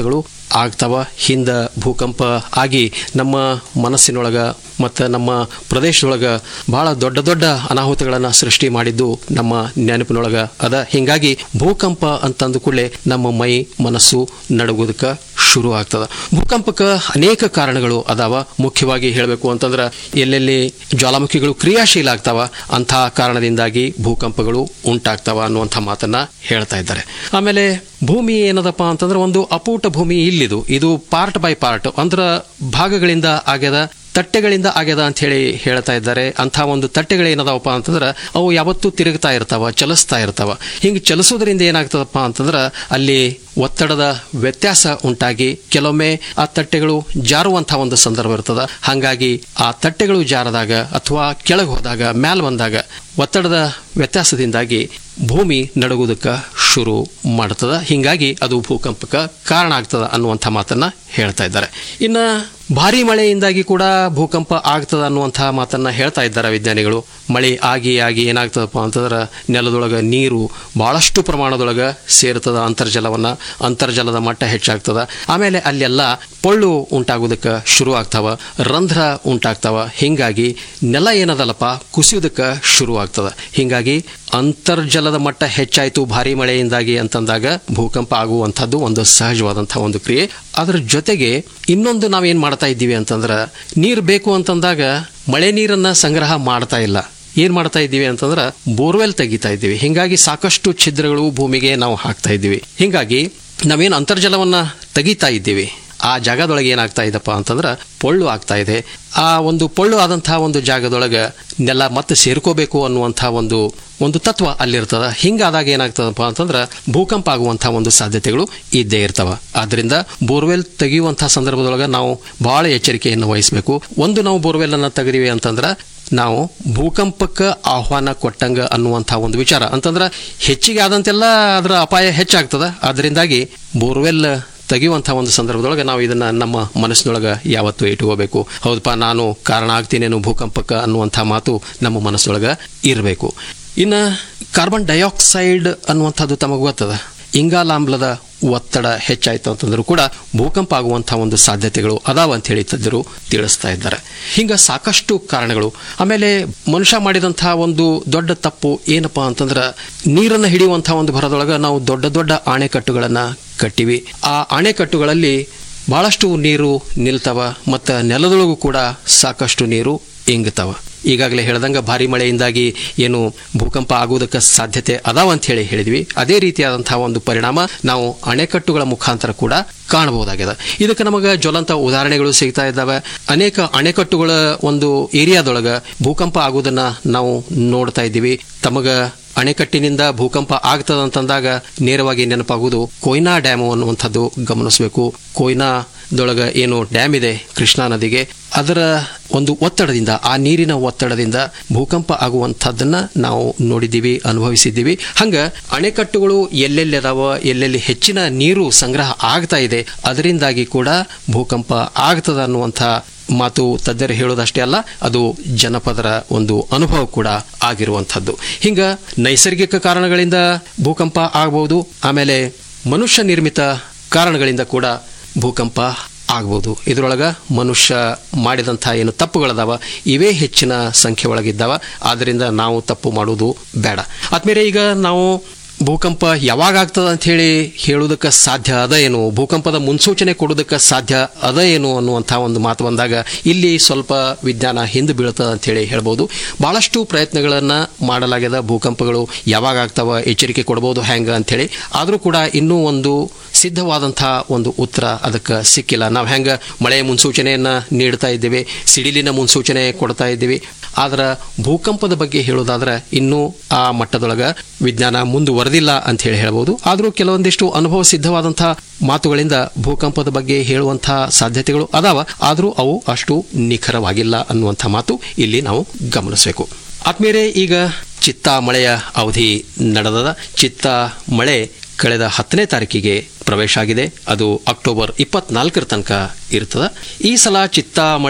ಆಗ್ತಾವ ಹಿಂದ ಭೂಕಂಪ ಆಗಿ ನಮ್ಮ ಮನಸ್ಸಿನೊಳಗ ಮತ್ತು ನಮ್ಮ ಪ್ರದೇಶದೊಳಗ ಬಹಳ ದೊಡ್ಡ ದೊಡ್ಡ ಅನಾಹುತಗಳನ್ನು ಸೃಷ್ಟಿ ಮಾಡಿದ್ದು ನಮ್ಮ ನೆನಪಿನೊಳಗ ಅದ ಹಿಂಗಾಗಿ ಭೂಕಂಪ ಅಂತಂದ ಕೂಡಲೇ ನಮ್ಮ ಮೈ ಮನಸ್ಸು ನಡುಗೋದಕ್ಕೆ ಶುರು ಆಗ್ತದ ಭೂಕಂಪಕ್ಕೆ ಅನೇಕ ಕಾರಣಗಳು ಅದಾವ ಮುಖ್ಯವಾಗಿ ಹೇಳಬೇಕು ಅಂತಂದ್ರೆ ಎಲ್ಲೆಲ್ಲಿ ಜ್ವಾಲಾಮುಖಿಗಳು ಕ್ರಿಯಾಶೀಲ ಆಗ್ತಾವ ಅಂತಹ ಕಾರಣದಿಂದಾಗಿ ಭೂಕಂಪಗಳು ಉಂಟಾಗ್ತಾವ ಅನ್ನುವಂಥ ಮಾತನ್ನ ಹೇಳ್ತಾ ಇದ್ದಾರೆ ಆಮೇಲೆ ಭೂಮಿ ಏನದಪ್ಪ ಅಂತಂದ್ರೆ ಒಂದು ಅಪೂಟ ಭೂಮಿ ಇಲ್ಲಿದು ಇದು ಪಾರ್ಟ್ ಬೈ ಪಾರ್ಟ್ ಅಂದ್ರ ಭಾಗಗಳಿಂದ ಆಗ್ಯದ ತಟ್ಟೆಗಳಿಂದ ಆಗ್ಯದ ಅಂತ ಹೇಳಿ ಹೇಳ್ತಾ ಇದ್ದಾರೆ ಅಂಥ ಒಂದು ತಟ್ಟೆಗಳೇನದಾವಪ್ಪ ಅಂತಂದ್ರೆ ಅವು ಯಾವತ್ತೂ ತಿರುಗ್ತಾ ಇರ್ತಾವ ಚಲಿಸ್ತಾ ಇರ್ತಾವ ಹಿಂಗೆ ಚಲಿಸೋದ್ರಿಂದ ಏನಾಗ್ತದಪ್ಪ ಅಂತಂದ್ರೆ ಅಲ್ಲಿ ಒತ್ತಡದ ವ್ಯತ್ಯಾಸ ಉಂಟಾಗಿ ಕೆಲವೊಮ್ಮೆ ಆ ತಟ್ಟೆಗಳು ಜಾರುವಂತಹ ಒಂದು ಸಂದರ್ಭ ಇರ್ತದ ಹಾಗಾಗಿ ಆ ತಟ್ಟೆಗಳು ಜಾರದಾಗ ಅಥವಾ ಕೆಳಗೆ ಹೋದಾಗ ಮ್ಯಾಲ್ ಬಂದಾಗ ಒತ್ತಡದ ವ್ಯತ್ಯಾಸದಿಂದಾಗಿ ಭೂಮಿ ನಡುಗುವುದಕ್ಕೆ ಶುರು ಮಾಡ್ತದ ಹಿಂಗಾಗಿ ಅದು ಭೂಕಂಪಕ್ಕೆ ಕಾರಣ ಆಗ್ತದ ಅನ್ನುವಂಥ ಮಾತನ್ನ ಹೇಳ್ತಾ ಇದ್ದಾರೆ ಇನ್ನ ಭಾರಿ ಮಳೆಯಿಂದಾಗಿ ಕೂಡ ಭೂಕಂಪ ಆಗ್ತದ ಅನ್ನುವಂತಹ ಮಾತನ್ನ ಹೇಳ್ತಾ ಇದ್ದಾರೆ ವಿಜ್ಞಾನಿಗಳು ಮಳೆ ಆಗಿ ಆಗಿ ಏನಾಗ್ತದಪ್ಪ ಅಂತಂದ್ರೆ ನೆಲದೊಳಗ ನೀರು ಬಹಳಷ್ಟು ಪ್ರಮಾಣದೊಳಗ ಸೇರ್ತದ ಅಂತರ್ಜಲವನ್ನ ಅಂತರ್ಜಲದ ಮಟ್ಟ ಹೆಚ್ಚಾಗ್ತದ ಆಮೇಲೆ ಅಲ್ಲೆಲ್ಲ ಪೊಳ್ಳು ಉಂಟಾಗೋದಕ್ಕೆ ಶುರು ಆಗ್ತಾವ ರಂಧ್ರ ಉಂಟಾಗ್ತಾವ ಹಿಂಗಾಗಿ ನೆಲ ಏನದಲ್ಲಪ್ಪ ಕುಸಿಯೋದಕ್ಕೆ ಶುರು ಆಗ್ತದ ಹಿಂಗಾಗಿ ಅಂತರ್ಜಲದ ಮಟ್ಟ ಹೆಚ್ಚಾಯಿತು ಭಾರಿ ಮಳೆಯಿಂದಾಗಿ ಅಂತಂದಾಗ ಭೂಕಂಪ ಆಗುವಂಥದ್ದು ಒಂದು ಸಹಜವಾದಂತಹ ಒಂದು ಕ್ರಿಯೆ ಅದರ ಜೊತೆಗೆ ಇನ್ನೊಂದು ನಾವೇನ್ ಮಾಡ್ತಾ ಇದ್ದೀವಿ ಅಂತಂದ್ರೆ ನೀರು ಬೇಕು ಅಂತಂದಾಗ ಮಳೆ ನೀರನ್ನ ಸಂಗ್ರಹ ಮಾಡ್ತಾ ಇಲ್ಲ ಏನ್ ಮಾಡ್ತಾ ಇದ್ದೀವಿ ಅಂತಂದ್ರೆ ಬೋರ್ವೆಲ್ ತೆಗಿತಾ ಇದ್ದೀವಿ ಹಿಂಗಾಗಿ ಸಾಕಷ್ಟು ಛಿದ್ರಗಳು ಭೂಮಿಗೆ ನಾವು ಹಾಕ್ತಾ ಇದ್ದೀವಿ ಹಿಂಗಾಗಿ ನಾವೇನು ಅಂತರ್ಜಲವನ್ನ ತೆಗಿತಾ ಇದ್ದೀವಿ ಆ ಜಾಗದೊಳಗೆ ಏನಾಗ್ತಾ ಇದಪ್ಪ ಅಂತಂದ್ರೆ ಪೊಳ್ಳು ಆಗ್ತಾ ಇದೆ ಆ ಒಂದು ಪೊಳ್ಳು ಆದಂತಹ ಒಂದು ಜಾಗದೊಳಗೆ ನೆಲ ಮತ್ತೆ ಸೇರ್ಕೋಬೇಕು ಅನ್ನುವಂಥ ಒಂದು ಒಂದು ತತ್ವ ಅಲ್ಲಿರ್ತದ ಹಿಂಗಾದಾಗ ಏನಾಗ್ತದಪ್ಪ ಅಂತಂದ್ರೆ ಭೂಕಂಪ ಆಗುವಂತಹ ಒಂದು ಸಾಧ್ಯತೆಗಳು ಇದ್ದೇ ಇರ್ತವ ಆದ್ರಿಂದ ಬೋರ್ವೆಲ್ ತೆಗೆಯುವಂತಹ ಸಂದರ್ಭದೊಳಗೆ ನಾವು ಬಹಳ ಎಚ್ಚರಿಕೆಯನ್ನು ವಹಿಸಬೇಕು ಒಂದು ನಾವು ಬೋರ್ವೆಲ್ ಅನ್ನ ತೆಗೆದಿವಿ ಅಂತಂದ್ರೆ ನಾವು ಭೂಕಂಪಕ್ಕೆ ಆಹ್ವಾನ ಕೊಟ್ಟಂಗ ಅನ್ನುವಂತಹ ಒಂದು ವಿಚಾರ ಅಂತಂದ್ರೆ ಹೆಚ್ಚಿಗೆ ಆದಂತೆಲ್ಲ ಅದರ ಅಪಾಯ ಹೆಚ್ಚಾಗ್ತದ ಅದರಿಂದಾಗಿ ಬೋರ್ವೆಲ್ ತೆಗೆಯುವಂತಹ ಒಂದು ಸಂದರ್ಭದೊಳಗೆ ನಾವು ಇದನ್ನ ನಮ್ಮ ಮನಸ್ಸಿನೊಳಗೆ ಯಾವತ್ತೂ ಇಟ್ಕೋಬೇಕು ಹೌದಪ್ಪ ನಾನು ಕಾರಣ ಆಗ್ತೀನೇನು ಭೂಕಂಪಕ್ಕೆ ಅನ್ನುವಂಥ ಮಾತು ನಮ್ಮ ಮನಸ್ಸೊಳಗೆ ಇರಬೇಕು ಇನ್ನು ಕಾರ್ಬನ್ ಡೈಆಕ್ಸೈಡ್ ಅನ್ನುವಂಥದ್ದು ತಮಗೆ ಗೊತ್ತದ ಇಂಗಾಲಾಮ್ಲದ ಒತ್ತಡ ಹೆಚ್ಚಾಯಿತು ಅಂತಂದ್ರೂ ಕೂಡ ಭೂಕಂಪ ಆಗುವಂತಹ ಒಂದು ಸಾಧ್ಯತೆಗಳು ಅದಾವ ಅಂತ ಹೇಳಿ ತಜ್ಞರು ತಿಳಿಸ್ತಾ ಇದ್ದಾರೆ ಹಿಂಗ ಸಾಕಷ್ಟು ಕಾರಣಗಳು ಆಮೇಲೆ ಮನುಷ್ಯ ಮಾಡಿದಂತಹ ಒಂದು ದೊಡ್ಡ ತಪ್ಪು ಏನಪ್ಪಾ ಅಂತಂದ್ರೆ ನೀರನ್ನು ಹಿಡಿಯುವಂತಹ ಒಂದು ಭರದೊಳಗ ನಾವು ದೊಡ್ಡ ದೊಡ್ಡ ಅಣೆಕಟ್ಟುಗಳನ್ನ ಕಟ್ಟಿವಿ ಆ ಅಣೆಕಟ್ಟುಗಳಲ್ಲಿ ಬಹಳಷ್ಟು ನೀರು ನಿಲ್ತವ ಮತ್ತು ನೆಲದೊಳಗೂ ಕೂಡ ಸಾಕಷ್ಟು ನೀರು ಇಂಗ್ತವ ಈಗಾಗಲೇ ಹೇಳ್ದಂಗ ಭಾರಿ ಮಳೆಯಿಂದಾಗಿ ಏನು ಭೂಕಂಪ ಆಗುವುದಕ್ಕೆ ಸಾಧ್ಯತೆ ಅದಾವ ಅಂತ ಹೇಳಿ ಹೇಳಿದ್ವಿ ಅದೇ ರೀತಿಯಾದಂತಹ ಒಂದು ಪರಿಣಾಮ ನಾವು ಅಣೆಕಟ್ಟುಗಳ ಮುಖಾಂತರ ಕೂಡ ಕಾಣಬಹುದಾಗಿದೆ ಇದಕ್ಕೆ ನಮಗೆ ಜ್ವಲಂತ ಉದಾಹರಣೆಗಳು ಸಿಗ್ತಾ ಇದ್ದಾವೆ ಅನೇಕ ಅಣೆಕಟ್ಟುಗಳ ಒಂದು ಏರಿಯಾದೊಳಗ ಭೂಕಂಪ ಆಗುವುದನ್ನ ನಾವು ನೋಡ್ತಾ ಇದ್ದೀವಿ ತಮಗ ಅಣೆಕಟ್ಟಿನಿಂದ ಭೂಕಂಪ ಆಗ್ತದಂತಂದಾಗ ನೇರವಾಗಿ ನೆನಪಾಗುವುದು ಕೊಯ್ನಾ ಡ್ಯಾಮ್ ಅನ್ನುವಂಥದ್ದು ಗಮನಿಸಬೇಕು ಕೊಯ್ನಾದೊಳಗ ಏನು ಡ್ಯಾಮ್ ಇದೆ ಕೃಷ್ಣಾ ನದಿಗೆ ಅದರ ಒಂದು ಒತ್ತಡದಿಂದ ಆ ನೀರಿನ ಒತ್ತಡದಿಂದ ಭೂಕಂಪ ಆಗುವಂಥದ್ದನ್ನ ನಾವು ನೋಡಿದ್ದೀವಿ ಅನುಭವಿಸಿದ್ದೀವಿ ಹಂಗ ಅಣೆಕಟ್ಟುಗಳು ಎಲ್ಲೆಲ್ಲಿ ಅದಾವ ಎಲ್ಲೆಲ್ಲಿ ಹೆಚ್ಚಿನ ನೀರು ಸಂಗ್ರಹ ಆಗ್ತಾ ಇದೆ ಅದರಿಂದಾಗಿ ಕೂಡ ಭೂಕಂಪ ಆಗ್ತದ ಅನ್ನುವಂಥ ಮಾತು ತಜ್ಞರು ಹೇಳೋದಷ್ಟೇ ಅಲ್ಲ ಅದು ಜನಪದರ ಒಂದು ಅನುಭವ ಕೂಡ ಆಗಿರುವಂಥದ್ದು ಹಿಂಗ ನೈಸರ್ಗಿಕ ಕಾರಣಗಳಿಂದ ಭೂಕಂಪ ಆಗಬಹುದು ಆಮೇಲೆ ಮನುಷ್ಯ ನಿರ್ಮಿತ ಕಾರಣಗಳಿಂದ ಕೂಡ ಭೂಕಂಪ ಆಗ್ಬೋದು ಇದರೊಳಗ ಮನುಷ್ಯ ಮಾಡಿದಂಥ ಏನು ತಪ್ಪುಗಳದಾವ ಇವೇ ಹೆಚ್ಚಿನ ಸಂಖ್ಯೆ ಒಳಗಿದ್ದಾವ ಆದ್ದರಿಂದ ನಾವು ತಪ್ಪು ಮಾಡುವುದು ಬೇಡ ಆದ್ಮೇಲೆ ಈಗ ನಾವು ಭೂಕಂಪ ಯಾವಾಗ ಆಗ್ತದ ಅಂತ ಹೇಳಿ ಹೇಳುವುದಕ್ಕೆ ಸಾಧ್ಯ ಅದ ಏನು ಭೂಕಂಪದ ಮುನ್ಸೂಚನೆ ಕೊಡೋದಕ್ಕೆ ಸಾಧ್ಯ ಅದ ಏನು ಅನ್ನುವಂಥ ಒಂದು ಮಾತು ಬಂದಾಗ ಇಲ್ಲಿ ಸ್ವಲ್ಪ ವಿಜ್ಞಾನ ಹಿಂದೆ ಬೀಳ್ತದ ಅಂತ ಹೇಳಿ ಹೇಳ್ಬೋದು ಬಹಳಷ್ಟು ಪ್ರಯತ್ನಗಳನ್ನ ಮಾಡಲಾಗ್ಯದ ಭೂಕಂಪಗಳು ಯಾವಾಗ ಆಗ್ತಾವ ಎಚ್ಚರಿಕೆ ಕೊಡಬಹುದು ಹೆಂಗ ಅಂತ ಹೇಳಿ ಆದರೂ ಕೂಡ ಇನ್ನೂ ಒಂದು ಸಿದ್ಧವಾದಂತಹ ಒಂದು ಉತ್ತರ ಅದಕ್ಕೆ ಸಿಕ್ಕಿಲ್ಲ ನಾವು ಹೆಂಗ ಮಳೆಯ ಮುನ್ಸೂಚನೆಯನ್ನ ನೀಡ್ತಾ ಇದ್ದೇವೆ ಸಿಡಿಲಿನ ಮುನ್ಸೂಚನೆ ಕೊಡ್ತಾ ಇದ್ದೀವಿ ಆದ್ರೆ ಭೂಕಂಪದ ಬಗ್ಗೆ ಹೇಳೋದಾದ್ರೆ ಇನ್ನೂ ಆ ಮಟ್ಟದೊಳಗ ವಿಜ್ಞಾನ ಮುಂದುವರೆದಿಲ್ಲ ಅಂತ ಹೇಳಿ ಹೇಳ್ಬೋದು ಆದರೂ ಕೆಲವೊಂದಿಷ್ಟು ಅನುಭವ ಸಿದ್ಧವಾದಂತಹ ಮಾತುಗಳಿಂದ ಭೂಕಂಪದ ಬಗ್ಗೆ ಹೇಳುವಂತಹ ಸಾಧ್ಯತೆಗಳು ಅದಾವ ಆದರೂ ಅವು ಅಷ್ಟು ನಿಖರವಾಗಿಲ್ಲ ಅನ್ನುವಂಥ ಮಾತು ಇಲ್ಲಿ ನಾವು ಗಮನಿಸಬೇಕು ಆತ್ಮೀಯರೇ ಈಗ ಚಿತ್ತಾ ಮಳೆಯ ಅವಧಿ ನಡೆದದ ಚಿತ್ತಾ ಮಳೆ ಕಳೆದ ಹತ್ತನೇ ತಾರೀಕಿಗೆ ಪ್ರವೇಶ ಆಗಿದೆ ಅದು ಅಕ್ಟೋಬರ್ ಇಪ್ಪತ್ನಾಲ್ಕರ ತನಕ ಇರ್ತದ ಈ ಸಲ ಚಿತ್ತಾ ಮಳೆ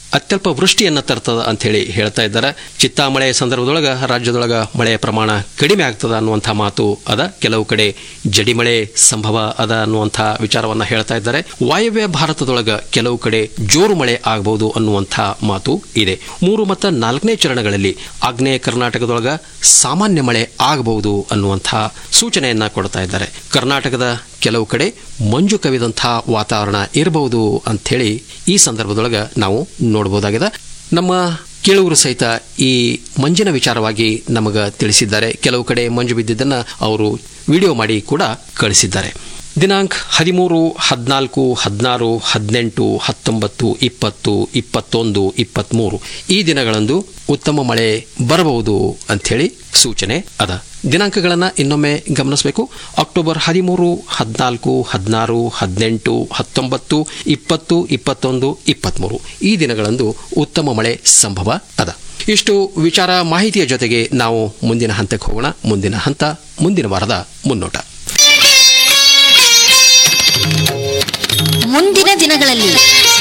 ಅತ್ಯಲ್ಪ ವೃಷ್ಟಿಯನ್ನ ತರ್ತದ ಅಂತ ಹೇಳಿ ಹೇಳ್ತಾ ಇದ್ದಾರೆ ಚಿತ್ತಾ ಮಳೆ ಸಂದರ್ಭದೊಳಗ ರಾಜ್ಯದೊಳಗ ಮಳೆಯ ಪ್ರಮಾಣ ಕಡಿಮೆ ಆಗ್ತದ ಅನ್ನುವಂಥ ಮಾತು ಅದ ಕೆಲವು ಕಡೆ ಜಡಿಮಳೆ ಸಂಭವ ಅದ ಅನ್ನುವಂಥ ವಿಚಾರವನ್ನ ಹೇಳ್ತಾ ಇದ್ದಾರೆ ವಾಯವ್ಯ ಭಾರತದೊಳಗ ಕೆಲವು ಕಡೆ ಜೋರು ಮಳೆ ಆಗಬಹುದು ಅನ್ನುವಂಥ ಮಾತು ಇದೆ ಮೂರು ಮತ್ತು ನಾಲ್ಕನೇ ಚರಣಗಳಲ್ಲಿ ಆಗ್ನೇಯ ಕರ್ನಾಟಕದೊಳಗ ಸಾಮಾನ್ಯ ಮಳೆ ಆಗಬಹುದು ಅನ್ನುವಂಥ ಸೂಚನೆಯನ್ನ ಕೊಡ್ತಾ ಇದ್ದಾರೆ ಕರ್ನಾಟಕದ ಕೆಲವು ಕಡೆ ಮಂಜು ಕವಿದಂಥ ವಾತಾವರಣ ಇರಬಹುದು ಅಂಥೇಳಿ ಈ ಸಂದರ್ಭದೊಳಗ ನಾವು ನೋಡಬಹುದಾಗಿದೆ ನಮ್ಮ ಕೇಳುವರು ಸಹಿತ ಈ ಮಂಜಿನ ವಿಚಾರವಾಗಿ ನಮಗ ತಿಳಿಸಿದ್ದಾರೆ ಕೆಲವು ಕಡೆ ಮಂಜು ಬಿದ್ದಿದ್ದನ್ನ ಅವರು ವಿಡಿಯೋ ಮಾಡಿ ಕೂಡ ಕಳಿಸಿದ್ದಾರೆ ದಿನಾಂಕ ಹದಿಮೂರು ಹದಿನಾಲ್ಕು ಹದಿನಾರು ಹದಿನೆಂಟು ಹತ್ತೊಂಬತ್ತು ಇಪ್ಪತ್ತು ಇಪ್ಪತ್ತೊಂದು ಇಪ್ಪತ್ಮೂರು ಈ ದಿನಗಳಂದು ಉತ್ತಮ ಮಳೆ ಬರಬಹುದು ಅಂಥೇಳಿ ಸೂಚನೆ ಅದ ದಿನಾಂಕಗಳನ್ನ ಇನ್ನೊಮ್ಮೆ ಗಮನಿಸಬೇಕು ಅಕ್ಟೋಬರ್ ಹದಿಮೂರು ಹದಿನಾಲ್ಕು ಹದಿನಾರು ಹದಿನೆಂಟು ಹತ್ತೊಂಬತ್ತು ಇಪ್ಪತ್ತು ಇಪ್ಪತ್ತೊಂದು ಇಪ್ಪತ್ಮೂರು ಈ ದಿನಗಳಂದು ಉತ್ತಮ ಮಳೆ ಸಂಭವ ಅದ ಇಷ್ಟು ವಿಚಾರ ಮಾಹಿತಿಯ ಜೊತೆಗೆ ನಾವು ಮುಂದಿನ ಹಂತಕ್ಕೆ ಹೋಗೋಣ ಮುಂದಿನ ಹಂತ ಮುಂದಿನ ವಾರದ ಮುನ್ನೋಟ ಮುಂದಿನ ದಿನಗಳಲ್ಲಿ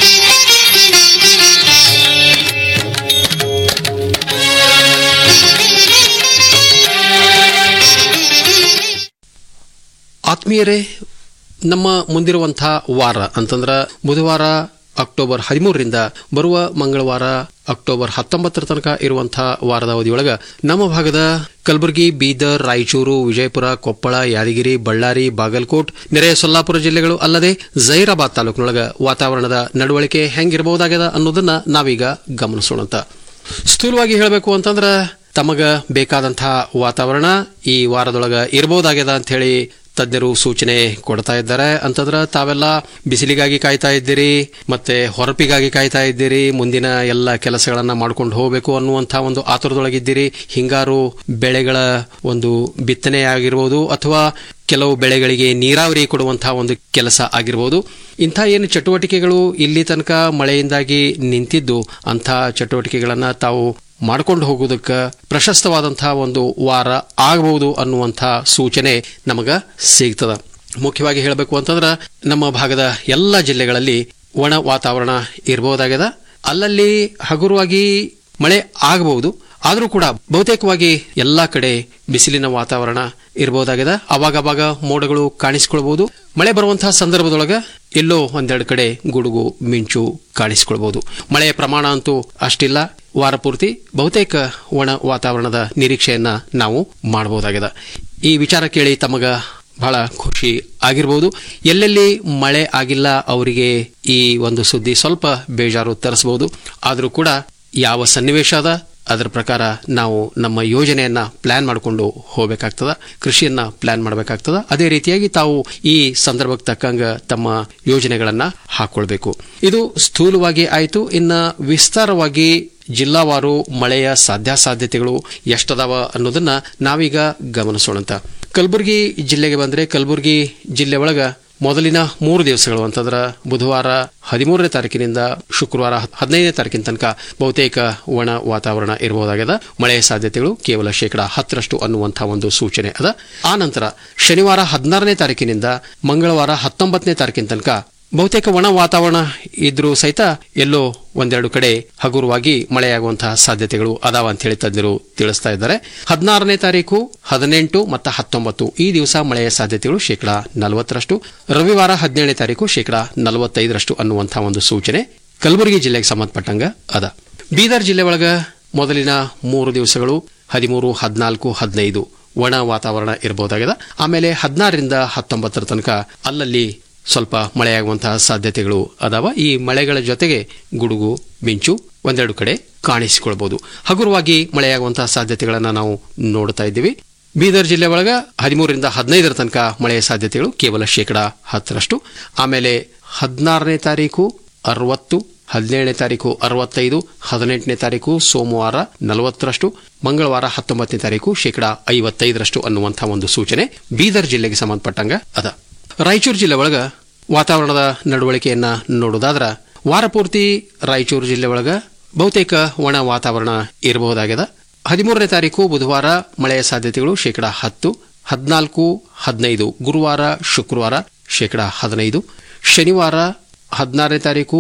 ಆತ್ಮೀಯರೇ ನಮ್ಮ ಮುಂದಿರುವಂತಹ ವಾರ ಅಂತಂದ್ರ ಬುಧವಾರ ಅಕ್ಟೋಬರ್ ಹದಿಮೂರರಿಂದ ಬರುವ ಮಂಗಳವಾರ ಅಕ್ಟೋಬರ್ ಹತ್ತೊಂಬತ್ತರ ತನಕ ಇರುವಂತಹ ವಾರದ ಅವಧಿಯೊಳಗ ನಮ್ಮ ಭಾಗದ ಕಲಬುರಗಿ ಬೀದರ್ ರಾಯಚೂರು ವಿಜಯಪುರ ಕೊಪ್ಪಳ ಯಾದಗಿರಿ ಬಳ್ಳಾರಿ ಬಾಗಲಕೋಟ್ ನೆರೆಯ ಸೊಲ್ಲಾಪುರ ಜಿಲ್ಲೆಗಳು ಅಲ್ಲದೆ ಜೈರಾಬಾದ್ ತಾಲೂಕಿನೊಳಗ ವಾತಾವರಣದ ನಡವಳಿಕೆ ಹೆಂಗಿರಬಹುದಾಗ್ಯದ ಅನ್ನೋದನ್ನ ನಾವೀಗ ಗಮನಿಸೋಣಂತ ಸ್ಥೂಲವಾಗಿ ಹೇಳಬೇಕು ಅಂತಂದ್ರ ತಮಗ ಬೇಕಾದಂತಹ ವಾತಾವರಣ ಈ ವಾರದೊಳಗ ಇರಬಹುದಾಗ್ಯದ ಅಂತ ಹೇಳಿ ತಜ್ಞರು ಸೂಚನೆ ಕೊಡ್ತಾ ಇದ್ದಾರೆ ಅಂತಂದ್ರ ತಾವೆಲ್ಲ ಬಿಸಿಲಿಗಾಗಿ ಕಾಯ್ತಾ ಇದ್ದೀರಿ ಮತ್ತೆ ಹೊರಪಿಗಾಗಿ ಕಾಯ್ತಾ ಇದ್ದೀರಿ ಮುಂದಿನ ಎಲ್ಲ ಕೆಲಸಗಳನ್ನ ಮಾಡ್ಕೊಂಡು ಹೋಗಬೇಕು ಅನ್ನುವಂಥ ಒಂದು ಆತುರದೊಳಗಿದ್ದೀರಿ ಹಿಂಗಾರು ಬೆಳೆಗಳ ಒಂದು ಬಿತ್ತನೆ ಆಗಿರ್ಬೋದು ಅಥವಾ ಕೆಲವು ಬೆಳೆಗಳಿಗೆ ನೀರಾವರಿ ಕೊಡುವಂತಹ ಒಂದು ಕೆಲಸ ಆಗಿರ್ಬೋದು ಇಂಥ ಏನು ಚಟುವಟಿಕೆಗಳು ಇಲ್ಲಿ ತನಕ ಮಳೆಯಿಂದಾಗಿ ನಿಂತಿದ್ದು ಅಂಥ ಚಟುವಟಿಕೆಗಳನ್ನ ತಾವು ಮಾಡ್ಕೊಂಡು ಹೋಗೋದಕ್ಕೆ ಪ್ರಶಸ್ತವಾದಂತಹ ಒಂದು ವಾರ ಆಗಬಹುದು ಅನ್ನುವಂಥ ಸೂಚನೆ ನಮಗ ಸಿಗ್ತದ ಮುಖ್ಯವಾಗಿ ಹೇಳಬೇಕು ಅಂತಂದ್ರ ನಮ್ಮ ಭಾಗದ ಎಲ್ಲ ಜಿಲ್ಲೆಗಳಲ್ಲಿ ಒಣ ವಾತಾವರಣ ಇರಬಹುದಾಗ್ಯದ ಅಲ್ಲಲ್ಲಿ ಹಗುರವಾಗಿ ಮಳೆ ಆಗಬಹುದು ಆದರೂ ಕೂಡ ಬಹುತೇಕವಾಗಿ ಎಲ್ಲಾ ಕಡೆ ಬಿಸಿಲಿನ ವಾತಾವರಣ ಇರಬಹುದಾಗಿದೆ ಅವಾಗವಾಗ ಮೋಡಗಳು ಕಾಣಿಸಿಕೊಳ್ಬಹುದು ಮಳೆ ಬರುವಂತಹ ಸಂದರ್ಭದೊಳಗ ಎಲ್ಲೋ ಒಂದೆರಡು ಕಡೆ ಗುಡುಗು ಮಿಂಚು ಕಾಣಿಸಿಕೊಳ್ಬಹುದು ಮಳೆಯ ಪ್ರಮಾಣ ಅಂತೂ ಅಷ್ಟಿಲ್ಲ ವಾರ ಪೂರ್ತಿ ಬಹುತೇಕ ಒಣ ವಾತಾವರಣದ ನಿರೀಕ್ಷೆಯನ್ನ ನಾವು ಮಾಡಬಹುದಾಗಿದೆ ಈ ವಿಚಾರ ಕೇಳಿ ತಮಗ ಬಹಳ ಖುಷಿ ಆಗಿರ್ಬೋದು ಎಲ್ಲೆಲ್ಲಿ ಮಳೆ ಆಗಿಲ್ಲ ಅವರಿಗೆ ಈ ಒಂದು ಸುದ್ದಿ ಸ್ವಲ್ಪ ಬೇಜಾರು ತರಿಸಬಹುದು ಆದರೂ ಕೂಡ ಯಾವ ಸನ್ನಿವೇಶ ಅದ ಅದರ ಪ್ರಕಾರ ನಾವು ನಮ್ಮ ಯೋಜನೆಯನ್ನ ಪ್ಲಾನ್ ಮಾಡಿಕೊಂಡು ಹೋಗಬೇಕಾಗ್ತದ ಕೃಷಿಯನ್ನ ಪ್ಲಾನ್ ಮಾಡಬೇಕಾಗ್ತದ ಅದೇ ರೀತಿಯಾಗಿ ತಾವು ಈ ಸಂದರ್ಭಕ್ಕೆ ತಕ್ಕಂಗ ತಮ್ಮ ಯೋಜನೆಗಳನ್ನ ಹಾಕೊಳ್ಬೇಕು ಇದು ಸ್ಥೂಲವಾಗಿ ಆಯಿತು ಇನ್ನ ವಿಸ್ತಾರವಾಗಿ ಜಿಲ್ಲಾವಾರು ಮಳೆಯ ಸಾಧ್ಯಾಸಾಧ್ಯತೆಗಳು ಎಷ್ಟದಾವ ಅನ್ನೋದನ್ನ ನಾವೀಗ ಗಮನಿಸೋಣಂತ ಕಲಬುರಗಿ ಜಿಲ್ಲೆಗೆ ಬಂದ್ರೆ ಕಲಬುರಗಿ ಜಿಲ್ಲೆ ಒಳಗ ಮೊದಲಿನ ಮೂರು ದಿವಸಗಳು ಅಂತಂದ್ರ ಬುಧವಾರ ಹದಿಮೂರನೇ ತಾರೀಕಿನಿಂದ ಶುಕ್ರವಾರ ಹದಿನೈದನೇ ತಾರೀಕಿನ ತನಕ ಬಹುತೇಕ ಒಣ ವಾತಾವರಣ ಇರಬಹುದಾಗಿದೆ ಮಳೆಯ ಸಾಧ್ಯತೆಗಳು ಕೇವಲ ಶೇಕಡಾ ಹತ್ತರಷ್ಟು ಅನ್ನುವಂತಹ ಒಂದು ಸೂಚನೆ ಅದ ಆ ನಂತರ ಶನಿವಾರ ಹದಿನಾರನೇ ತಾರೀಕಿನಿಂದ ಮಂಗಳವಾರ ಹತ್ತೊಂಬತ್ತನೇ ತಾರೀಕಿನ ತನಕ ಬಹುತೇಕ ಒಣ ವಾತಾವರಣ ಇದ್ರೂ ಸಹಿತ ಎಲ್ಲೋ ಒಂದೆರಡು ಕಡೆ ಹಗುರವಾಗಿ ಮಳೆಯಾಗುವಂತಹ ಸಾಧ್ಯತೆಗಳು ಅದಾವ ಅಂತ ಹೇಳಿ ತಜ್ಞರು ತಿಳಿಸ್ತಾ ಇದ್ದಾರೆ ಹದಿನಾರನೇ ತಾರೀಕು ಹದಿನೆಂಟು ಮತ್ತು ಹತ್ತೊಂಬತ್ತು ಈ ದಿವಸ ಮಳೆಯ ಸಾಧ್ಯತೆಗಳು ಶೇಕಡಾ ನಲವತ್ತರಷ್ಟು ರವಿವಾರ ಹದಿನೇಳನೇ ತಾರೀಕು ಶೇಕಡಾ ನಲವತ್ತೈದರಷ್ಟು ಅನ್ನುವಂತಹ ಒಂದು ಸೂಚನೆ ಕಲಬುರಗಿ ಜಿಲ್ಲೆಗೆ ಸಂಬಂಧಪಟ್ಟಂಗ ಅದ ಬೀದರ್ ಜಿಲ್ಲೆ ಒಳಗ ಮೊದಲಿನ ಮೂರು ದಿವಸಗಳು ಹದಿಮೂರು ಹದಿನಾಲ್ಕು ಹದಿನೈದು ಒಣ ವಾತಾವರಣ ಇರಬಹುದಾಗಿದೆ ಆಮೇಲೆ ಹದಿನಾರರಿಂದ ಹತ್ತೊಂಬತ್ತರ ತನಕ ಅಲ್ಲಲ್ಲಿ ಸ್ವಲ್ಪ ಮಳೆಯಾಗುವಂತಹ ಸಾಧ್ಯತೆಗಳು ಅದಾವ ಈ ಮಳೆಗಳ ಜೊತೆಗೆ ಗುಡುಗು ಮಿಂಚು ಒಂದೆರಡು ಕಡೆ ಕಾಣಿಸಿಕೊಳ್ಬಹುದು ಹಗುರವಾಗಿ ಮಳೆಯಾಗುವಂತಹ ಸಾಧ್ಯತೆಗಳನ್ನು ನಾವು ನೋಡ್ತಾ ಇದ್ದೀವಿ ಬೀದರ್ ಜಿಲ್ಲೆ ಒಳಗ ಹದಿಮೂರರಿಂದ ಹದಿನೈದರ ತನಕ ಮಳೆಯ ಸಾಧ್ಯತೆಗಳು ಕೇವಲ ಶೇಕಡಾ ಹತ್ತರಷ್ಟು ಆಮೇಲೆ ಹದಿನಾರನೇ ತಾರೀಕು ಅರವತ್ತು ಹದಿನೇಳನೇ ತಾರೀಕು ಅರವತ್ತೈದು ಹದಿನೆಂಟನೇ ತಾರೀಕು ಸೋಮವಾರ ನಲವತ್ತರಷ್ಟು ಮಂಗಳವಾರ ಹತ್ತೊಂಬತ್ತನೇ ತಾರೀಕು ಶೇಕಡಾ ಐವತ್ತೈದರಷ್ಟು ಅನ್ನುವಂತಹ ಒಂದು ಸೂಚನೆ ಬೀದರ್ ಜಿಲ್ಲೆಗೆ ಸಂಬಂಧಪಟ್ಟಂಗ ಅದ ರಾಯಚೂರು ಜಿಲ್ಲೆ ಒಳಗ ವಾತಾವರಣದ ನಡವಳಿಕೆಯನ್ನ ನೋಡೋದಾದ್ರ ವಾರ ಪೂರ್ತಿ ರಾಯಚೂರು ಜಿಲ್ಲೆ ಒಳಗ ಬಹುತೇಕ ಒಣ ವಾತಾವರಣ ಇರಬಹುದಾಗಿದೆ ಹದಿಮೂರನೇ ತಾರೀಕು ಬುಧವಾರ ಮಳೆಯ ಸಾಧ್ಯತೆಗಳು ಶೇಕಡಾ ಹತ್ತು ಹದಿನಾಲ್ಕು ಹದಿನೈದು ಗುರುವಾರ ಶುಕ್ರವಾರ ಶೇಕಡಾ ಹದಿನೈದು ಶನಿವಾರ ಹದಿನಾರನೇ ತಾರೀಕು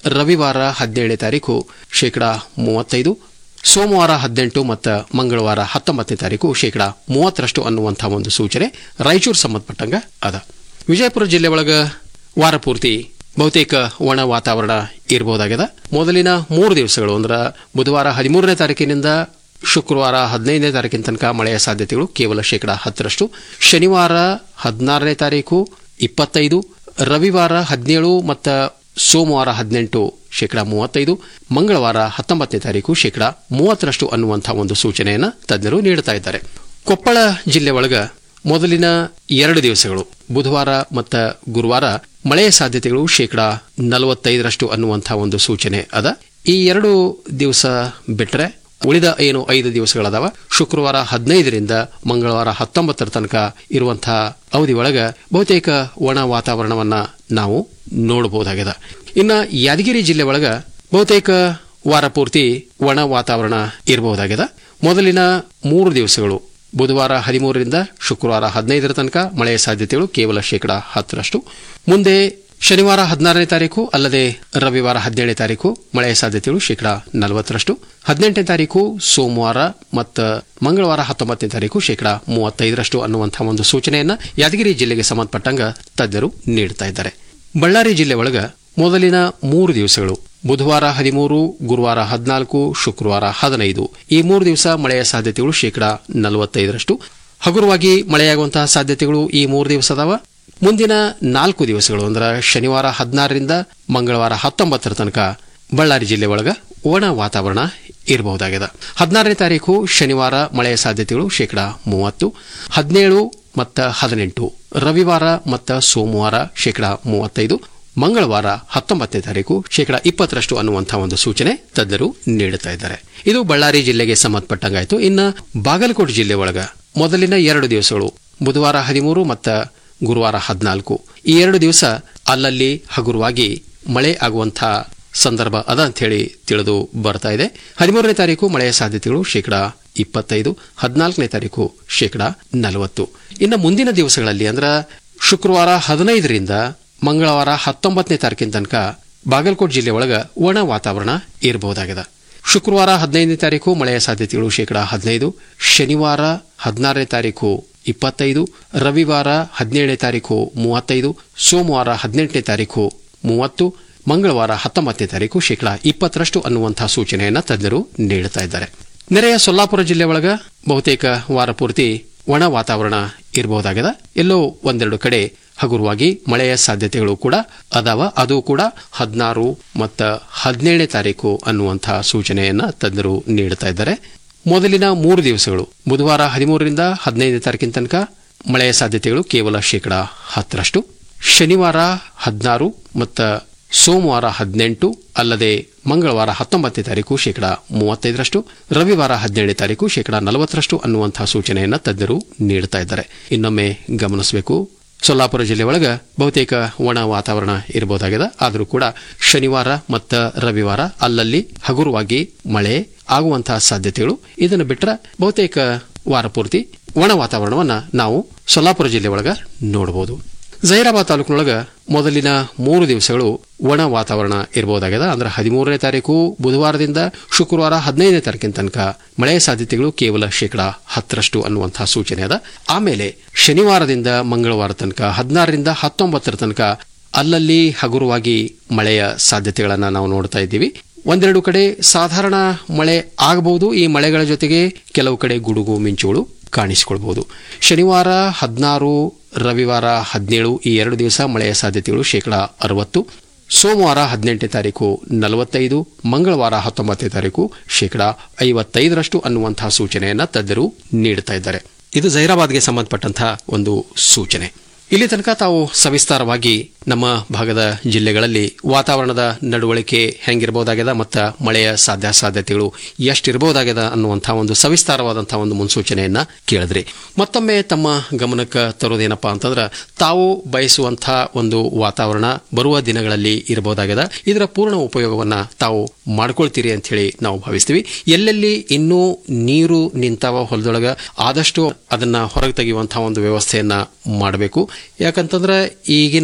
ರವಿವಾರ ಹದಿನೇಳನೇ ತಾರೀಕು ಶೇಕಡಾ ಮೂವತ್ತೈದು ಸೋಮವಾರ ಹದಿನೆಂಟು ಮತ್ತು ಮಂಗಳವಾರ ಹತ್ತೊಂಬತ್ತನೇ ತಾರೀಕು ಶೇಕಡಾ ಮೂವತ್ತರಷ್ಟು ಅನ್ನುವಂಥ ಒಂದು ಸೂಚನೆ ರಾಯಚೂರು ಸಂಬಂಧಪಟ್ಟಂಗ ಅದ ವಿಜಯಪುರ ಜಿಲ್ಲೆ ಒಳಗ ವಾರ ಪೂರ್ತಿ ಬಹುತೇಕ ಒಣ ವಾತಾವರಣ ಇರಬಹುದಾಗಿದೆ ಮೊದಲಿನ ಮೂರು ದಿವಸಗಳು ಅಂದ್ರೆ ಬುಧವಾರ ಹದಿಮೂರನೇ ತಾರೀಕಿನಿಂದ ಶುಕ್ರವಾರ ಹದಿನೈದನೇ ತಾರೀಕಿನ ತನಕ ಮಳೆಯ ಸಾಧ್ಯತೆಗಳು ಕೇವಲ ಶೇಕಡಾ ಹತ್ತರಷ್ಟು ಶನಿವಾರ ಹದಿನಾರನೇ ತಾರೀಕು ಇಪ್ಪತ್ತೈದು ರವಿವಾರ ಹದಿನೇಳು ಮತ್ತು ಸೋಮವಾರ ಹದಿನೆಂಟು ಶೇಕಡಾ ಮೂವತ್ತೈದು ಮಂಗಳವಾರ ಹತ್ತೊಂಬತ್ತನೇ ತಾರೀಕು ಶೇಕಡಾ ಮೂವತ್ತರಷ್ಟು ಅನ್ನುವಂಥ ಒಂದು ಸೂಚನೆಯನ್ನು ತಜ್ಞರು ನೀಡುತ್ತಾ ಇದ್ದಾರೆ ಕೊಪ್ಪಳ ಜಿಲ್ಲೆ ಒಳಗ ಮೊದಲಿನ ಎರಡು ದಿವಸಗಳು ಬುಧವಾರ ಮತ್ತು ಗುರುವಾರ ಮಳೆಯ ಸಾಧ್ಯತೆಗಳು ಶೇಕಡಾ ನಲವತ್ತೈದರಷ್ಟು ಅನ್ನುವಂಥ ಒಂದು ಸೂಚನೆ ಅದ ಈ ಎರಡು ದಿವಸ ಬಿಟ್ಟರೆ ಉಳಿದ ಏನು ಐದು ದಿವಸಗಳದಾವ ಶುಕ್ರವಾರ ಹದಿನೈದರಿಂದ ಮಂಗಳವಾರ ಹತ್ತೊಂಬತ್ತರ ತನಕ ಇರುವಂತಹ ಅವಧಿ ಒಳಗ ಬಹುತೇಕ ಒಣ ವಾತಾವರಣವನ್ನ ನಾವು ನೋಡಬಹುದಾಗಿದೆ ಇನ್ನ ಯಾದಗಿರಿ ಜಿಲ್ಲೆ ಒಳಗ ಬಹುತೇಕ ವಾರ ಪೂರ್ತಿ ಒಣ ವಾತಾವರಣ ಇರಬಹುದಾಗಿದೆ ಮೊದಲಿನ ಮೂರು ದಿವಸಗಳು ಬುಧವಾರ ಹದಿಮೂರರಿಂದ ಶುಕ್ರವಾರ ಹದಿನೈದರ ತನಕ ಮಳೆಯ ಸಾಧ್ಯತೆಗಳು ಕೇವಲ ಶೇಕಡಾ ಹತ್ತರಷ್ಟು ಮುಂದೆ ಶನಿವಾರ ಹದಿನಾರನೇ ತಾರೀಕು ಅಲ್ಲದೆ ರವಿವಾರ ಹದಿನೇಳನೇ ತಾರೀಕು ಮಳೆಯ ಸಾಧ್ಯತೆಗಳು ಶೇಕಡಾ ನಲವತ್ತರಷ್ಟು ಹದಿನೆಂಟನೇ ತಾರೀಕು ಸೋಮವಾರ ಮತ್ತು ಮಂಗಳವಾರ ಹತ್ತೊಂಬತ್ತನೇ ತಾರೀಕು ಶೇಕಡಾ ಮೂವತ್ತೈದರಷ್ಟು ಅನ್ನುವಂತಹ ಒಂದು ಸೂಚನೆಯನ್ನ ಯಾದಗಿರಿ ಜಿಲ್ಲೆಗೆ ಸಂಬಂಧಪಟ್ಟಂಗ ತಜ್ಞರು ನೀಡುತ್ತಾ ಇದ್ದಾರೆ ಬಳ್ಳಾರಿ ಜಿಲ್ಲೆ ಒಳಗ ಮೊದಲಿನ ಮೂರು ದಿವಸಗಳು ಬುಧವಾರ ಹದಿಮೂರು ಗುರುವಾರ ಹದಿನಾಲ್ಕು ಶುಕ್ರವಾರ ಹದಿನೈದು ಈ ಮೂರು ದಿವಸ ಮಳೆಯ ಸಾಧ್ಯತೆಗಳು ಶೇಕಡಾ ನಲವತ್ತೈದರಷ್ಟು ಹಗುರವಾಗಿ ಮಳೆಯಾಗುವಂತಹ ಸಾಧ್ಯತೆಗಳು ಈ ಮೂರು ದಿವಸ ಅದಾವ ಮುಂದಿನ ನಾಲ್ಕು ದಿವಸಗಳು ಅಂದ್ರೆ ಶನಿವಾರ ಹದಿನಾರರಿಂದ ಮಂಗಳವಾರ ಹತ್ತೊಂಬತ್ತರ ತನಕ ಬಳ್ಳಾರಿ ಜಿಲ್ಲೆ ಒಳಗ ಒಣ ವಾತಾವರಣ ಇರಬಹುದಾಗಿದೆ ಹದಿನಾರನೇ ತಾರೀಕು ಶನಿವಾರ ಮಳೆಯ ಸಾಧ್ಯತೆಗಳು ಶೇಕಡಾ ಮೂವತ್ತು ಹದಿನೇಳು ಮತ್ತು ಹದಿನೆಂಟು ರವಿವಾರ ಮತ್ತು ಸೋಮವಾರ ಶೇಕಡಾ ಮೂವತ್ತೈದು ಮಂಗಳವಾರ ಹತ್ತೊಂಬತ್ತನೇ ತಾರೀಕು ಶೇಕಡಾ ಇಪ್ಪತ್ತರಷ್ಟು ಅನ್ನುವಂತಹ ಒಂದು ಸೂಚನೆ ತಜ್ಞರು ನೀಡುತ್ತಾ ಇದ್ದಾರೆ ಇದು ಬಳ್ಳಾರಿ ಜಿಲ್ಲೆಗೆ ಸಂಬಂಧಪಟ್ಟಂಗಾಯಿತು ಇನ್ನು ಬಾಗಲಕೋಟೆ ಜಿಲ್ಲೆ ಒಳಗ ಮೊದಲಿನ ಎರಡು ದಿವಸಗಳು ಬುಧವಾರ ಹದಿಮೂರು ಮತ್ತು ಗುರುವಾರ ಹದಿನಾಲ್ಕು ಈ ಎರಡು ದಿವಸ ಅಲ್ಲಲ್ಲಿ ಹಗುರವಾಗಿ ಮಳೆ ಆಗುವಂತಹ ಸಂದರ್ಭ ಅದ ಅಂತ ಹೇಳಿ ತಿಳಿದು ಬರ್ತಾ ಇದೆ ಹದಿಮೂರನೇ ತಾರೀಕು ಮಳೆಯ ಸಾಧ್ಯತೆಗಳು ಶೇಕಡಾ ಇಪ್ಪತ್ತೈದು ಹದಿನಾಲ್ಕನೇ ತಾರೀಕು ಶೇಕಡಾ ನಲವತ್ತು ಇನ್ನು ಮುಂದಿನ ದಿವಸಗಳಲ್ಲಿ ಅಂದ್ರೆ ಶುಕ್ರವಾರ ಹದಿನೈದರಿಂದ ಮಂಗಳವಾರ ಹತ್ತೊಂಬತ್ತನೇ ತಾರೀಕಿನ ತನಕ ಬಾಗಲಕೋಟೆ ಜಿಲ್ಲೆ ಒಳಗ ಒಣ ವಾತಾವರಣ ಇರಬಹುದಾಗಿದೆ ಶುಕ್ರವಾರ ಹದಿನೈದನೇ ತಾರೀಕು ಮಳೆಯ ಸಾಧ್ಯತೆಗಳು ಶೇಕಡಾ ಹದಿನೈದು ಶನಿವಾರ ಹದಿನಾರನೇ ತಾರೀಕು ಇಪ್ಪತ್ತೈದು ರವಿವಾರ ಹದಿನೇಳನೇ ತಾರೀಕು ಮೂವತ್ತೈದು ಸೋಮವಾರ ಹದಿನೆಂಟನೇ ತಾರೀಕು ಮೂವತ್ತು ಮಂಗಳವಾರ ಹತ್ತೊಂಬತ್ತನೇ ತಾರೀಕು ಶೇಕಡಾ ಇಪ್ಪತ್ತರಷ್ಟು ಅನ್ನುವಂತಹ ಸೂಚನೆಯನ್ನು ತಜ್ಞರು ನೀಡುತ್ತಾ ಇದ್ದಾರೆ ನೆರೆಯ ಸೊಲ್ಲಾಪುರ ಜಿಲ್ಲೆ ಒಳಗ ಬಹುತೇಕ ವಾರ ಪೂರ್ತಿ ಒಣ ವಾತಾವರಣ ಇರಬಹುದಾಗಿದೆ ಎಲ್ಲೋ ಒಂದೆರಡು ಕಡೆ ಹಗುರವಾಗಿ ಮಳೆಯ ಸಾಧ್ಯತೆಗಳು ಕೂಡ ಅದಾವ ಅದು ಕೂಡ ಹದಿನಾರು ಮತ್ತು ಹದಿನೇಳನೇ ತಾರೀಕು ಅನ್ನುವಂತಹ ಸೂಚನೆಯನ್ನ ತಜ್ಞರು ನೀಡುತ್ತಾ ಇದ್ದಾರೆ ಮೊದಲಿನ ಮೂರು ದಿವಸಗಳು ಬುಧವಾರ ಹದಿಮೂರರಿಂದ ಹದಿನೈದನೇ ತಾರೀಕಿನ ತನಕ ಮಳೆಯ ಸಾಧ್ಯತೆಗಳು ಕೇವಲ ಶೇಕಡಾ ಹತ್ತರಷ್ಟು ಶನಿವಾರ ಹದಿನಾರು ಮತ್ತು ಸೋಮವಾರ ಹದಿನೆಂಟು ಅಲ್ಲದೆ ಮಂಗಳವಾರ ಹತ್ತೊಂಬತ್ತನೇ ತಾರೀಕು ಶೇಕಡಾ ಮೂವತ್ತೈದರಷ್ಟು ರವಿವಾರ ಹದಿನೇಳನೇ ತಾರೀಕು ಶೇಕಡಾ ನಲವತ್ತರಷ್ಟು ಅನ್ನುವಂತಹ ಸೂಚನೆಯನ್ನು ತಜ್ಞರು ನೀಡುತ್ತಾ ಇದ್ದಾರೆ ಇನ್ನೊಮ್ಮೆ ಗಮನಿಸಬೇಕು ಸೊಲ್ಲಾಪುರ ಜಿಲ್ಲೆ ಒಳಗ ಬಹುತೇಕ ಒಣ ವಾತಾವರಣ ಇರಬಹುದಾಗಿದೆ ಆದರೂ ಕೂಡ ಶನಿವಾರ ಮತ್ತು ರವಿವಾರ ಅಲ್ಲಲ್ಲಿ ಹಗುರವಾಗಿ ಮಳೆ ಆಗುವಂತಹ ಸಾಧ್ಯತೆಗಳು ಇದನ್ನು ಬಿಟ್ಟರೆ ಬಹುತೇಕ ವಾರ ಪೂರ್ತಿ ಒಣ ವಾತಾವರಣವನ್ನ ನಾವು ಸೊಲ್ಲಾಪುರ ಜಿಲ್ಲೆ ಒಳಗ ನೋಡಬಹುದು ಜೈರಾಬಾದ್ ತಾಲೂಕಿನೊಳಗ ಮೊದಲಿನ ಮೂರು ದಿವಸಗಳು ಒಣ ವಾತಾವರಣ ಇರಬಹುದಾಗಿದೆ ಅಂದ್ರೆ ಹದಿಮೂರನೇ ತಾರೀಕು ಬುಧವಾರದಿಂದ ಶುಕ್ರವಾರ ಹದಿನೈದನೇ ತಾರೀಕಿನ ತನಕ ಮಳೆಯ ಸಾಧ್ಯತೆಗಳು ಕೇವಲ ಶೇಕಡಾ ಹತ್ತರಷ್ಟು ಅನ್ನುವಂತಹ ಸೂಚನೆ ಅದ ಆಮೇಲೆ ಶನಿವಾರದಿಂದ ಮಂಗಳವಾರ ತನಕ ಹದಿನಾರರಿಂದ ಹತ್ತೊಂಬತ್ತರ ತನಕ ಅಲ್ಲಲ್ಲಿ ಹಗುರವಾಗಿ ಮಳೆಯ ಸಾಧ್ಯತೆಗಳನ್ನು ನಾವು ನೋಡ್ತಾ ಇದ್ದೀವಿ ಒಂದೆರಡು ಕಡೆ ಸಾಧಾರಣ ಮಳೆ ಆಗಬಹುದು ಈ ಮಳೆಗಳ ಜೊತೆಗೆ ಕೆಲವು ಕಡೆ ಗುಡುಗು ಮಿಂಚುಗಳು ಕಾಣಿಸಿಕೊಳ್ಬಹುದು ಶನಿವಾರ ಹದಿನಾರು ರವಿವಾರ ಹದಿನೇಳು ಈ ಎರಡು ದಿವಸ ಮಳೆಯ ಸಾಧ್ಯತೆಗಳು ಶೇಕಡಾ ಅರವತ್ತು ಸೋಮವಾರ ಹದಿನೆಂಟನೇ ತಾರೀಕು ನಲವತ್ತೈದು ಮಂಗಳವಾರ ಹತ್ತೊಂಬತ್ತನೇ ತಾರೀಕು ಶೇಕಡಾ ಐವತ್ತೈದರಷ್ಟು ಅನ್ನುವಂತಹ ಸೂಚನೆಯನ್ನ ತಜ್ಞರು ನೀಡುತ್ತಾ ಇದ್ದಾರೆ ಇದು ಜೈರಾಬಾದ್ಗೆ ಸಂಬಂಧಪಟ್ಟಂತಹ ಒಂದು ಸೂಚನೆ ಇಲ್ಲಿ ತನಕ ತಾವು ಸವಿಸ್ತಾರವಾಗಿ ನಮ್ಮ ಭಾಗದ ಜಿಲ್ಲೆಗಳಲ್ಲಿ ವಾತಾವರಣದ ನಡವಳಿಕೆ ಹೆಂಗಿರಬಹುದಾಗ್ಯದ ಮತ್ತು ಮಳೆಯ ಸಾಧ್ಯಾಸಾಧ್ಯತೆಗಳು ಎಷ್ಟಿರಬಹುದಾಗ್ಯದ ಅನ್ನುವಂತಹ ಒಂದು ಸವಿಸ್ತಾರವಾದಂತಹ ಒಂದು ಮುನ್ಸೂಚನೆಯನ್ನ ಕೇಳಿದ್ರಿ ಮತ್ತೊಮ್ಮೆ ತಮ್ಮ ಗಮನಕ್ಕೆ ತರೋದೇನಪ್ಪಾ ಅಂತಂದ್ರೆ ತಾವು ಬಯಸುವಂತಹ ಒಂದು ವಾತಾವರಣ ಬರುವ ದಿನಗಳಲ್ಲಿ ಇರಬಹುದಾಗ್ಯದ ಇದರ ಪೂರ್ಣ ಉಪಯೋಗವನ್ನ ತಾವು ಮಾಡ್ಕೊಳ್ತೀರಿ ಅಂತ ಹೇಳಿ ನಾವು ಭಾವಿಸ್ತೀವಿ ಎಲ್ಲೆಲ್ಲಿ ಇನ್ನೂ ನೀರು ನಿಂತಾವ ಹೊಲದೊಳಗ ಆದಷ್ಟು ಅದನ್ನ ಹೊರಗೆ ತೆಗೆಯುವಂತಹ ಒಂದು ವ್ಯವಸ್ಥೆಯನ್ನ ಮಾಡಬೇಕು ಯಾಕಂತಂದ್ರೆ ಈಗಿನ ಒಂದು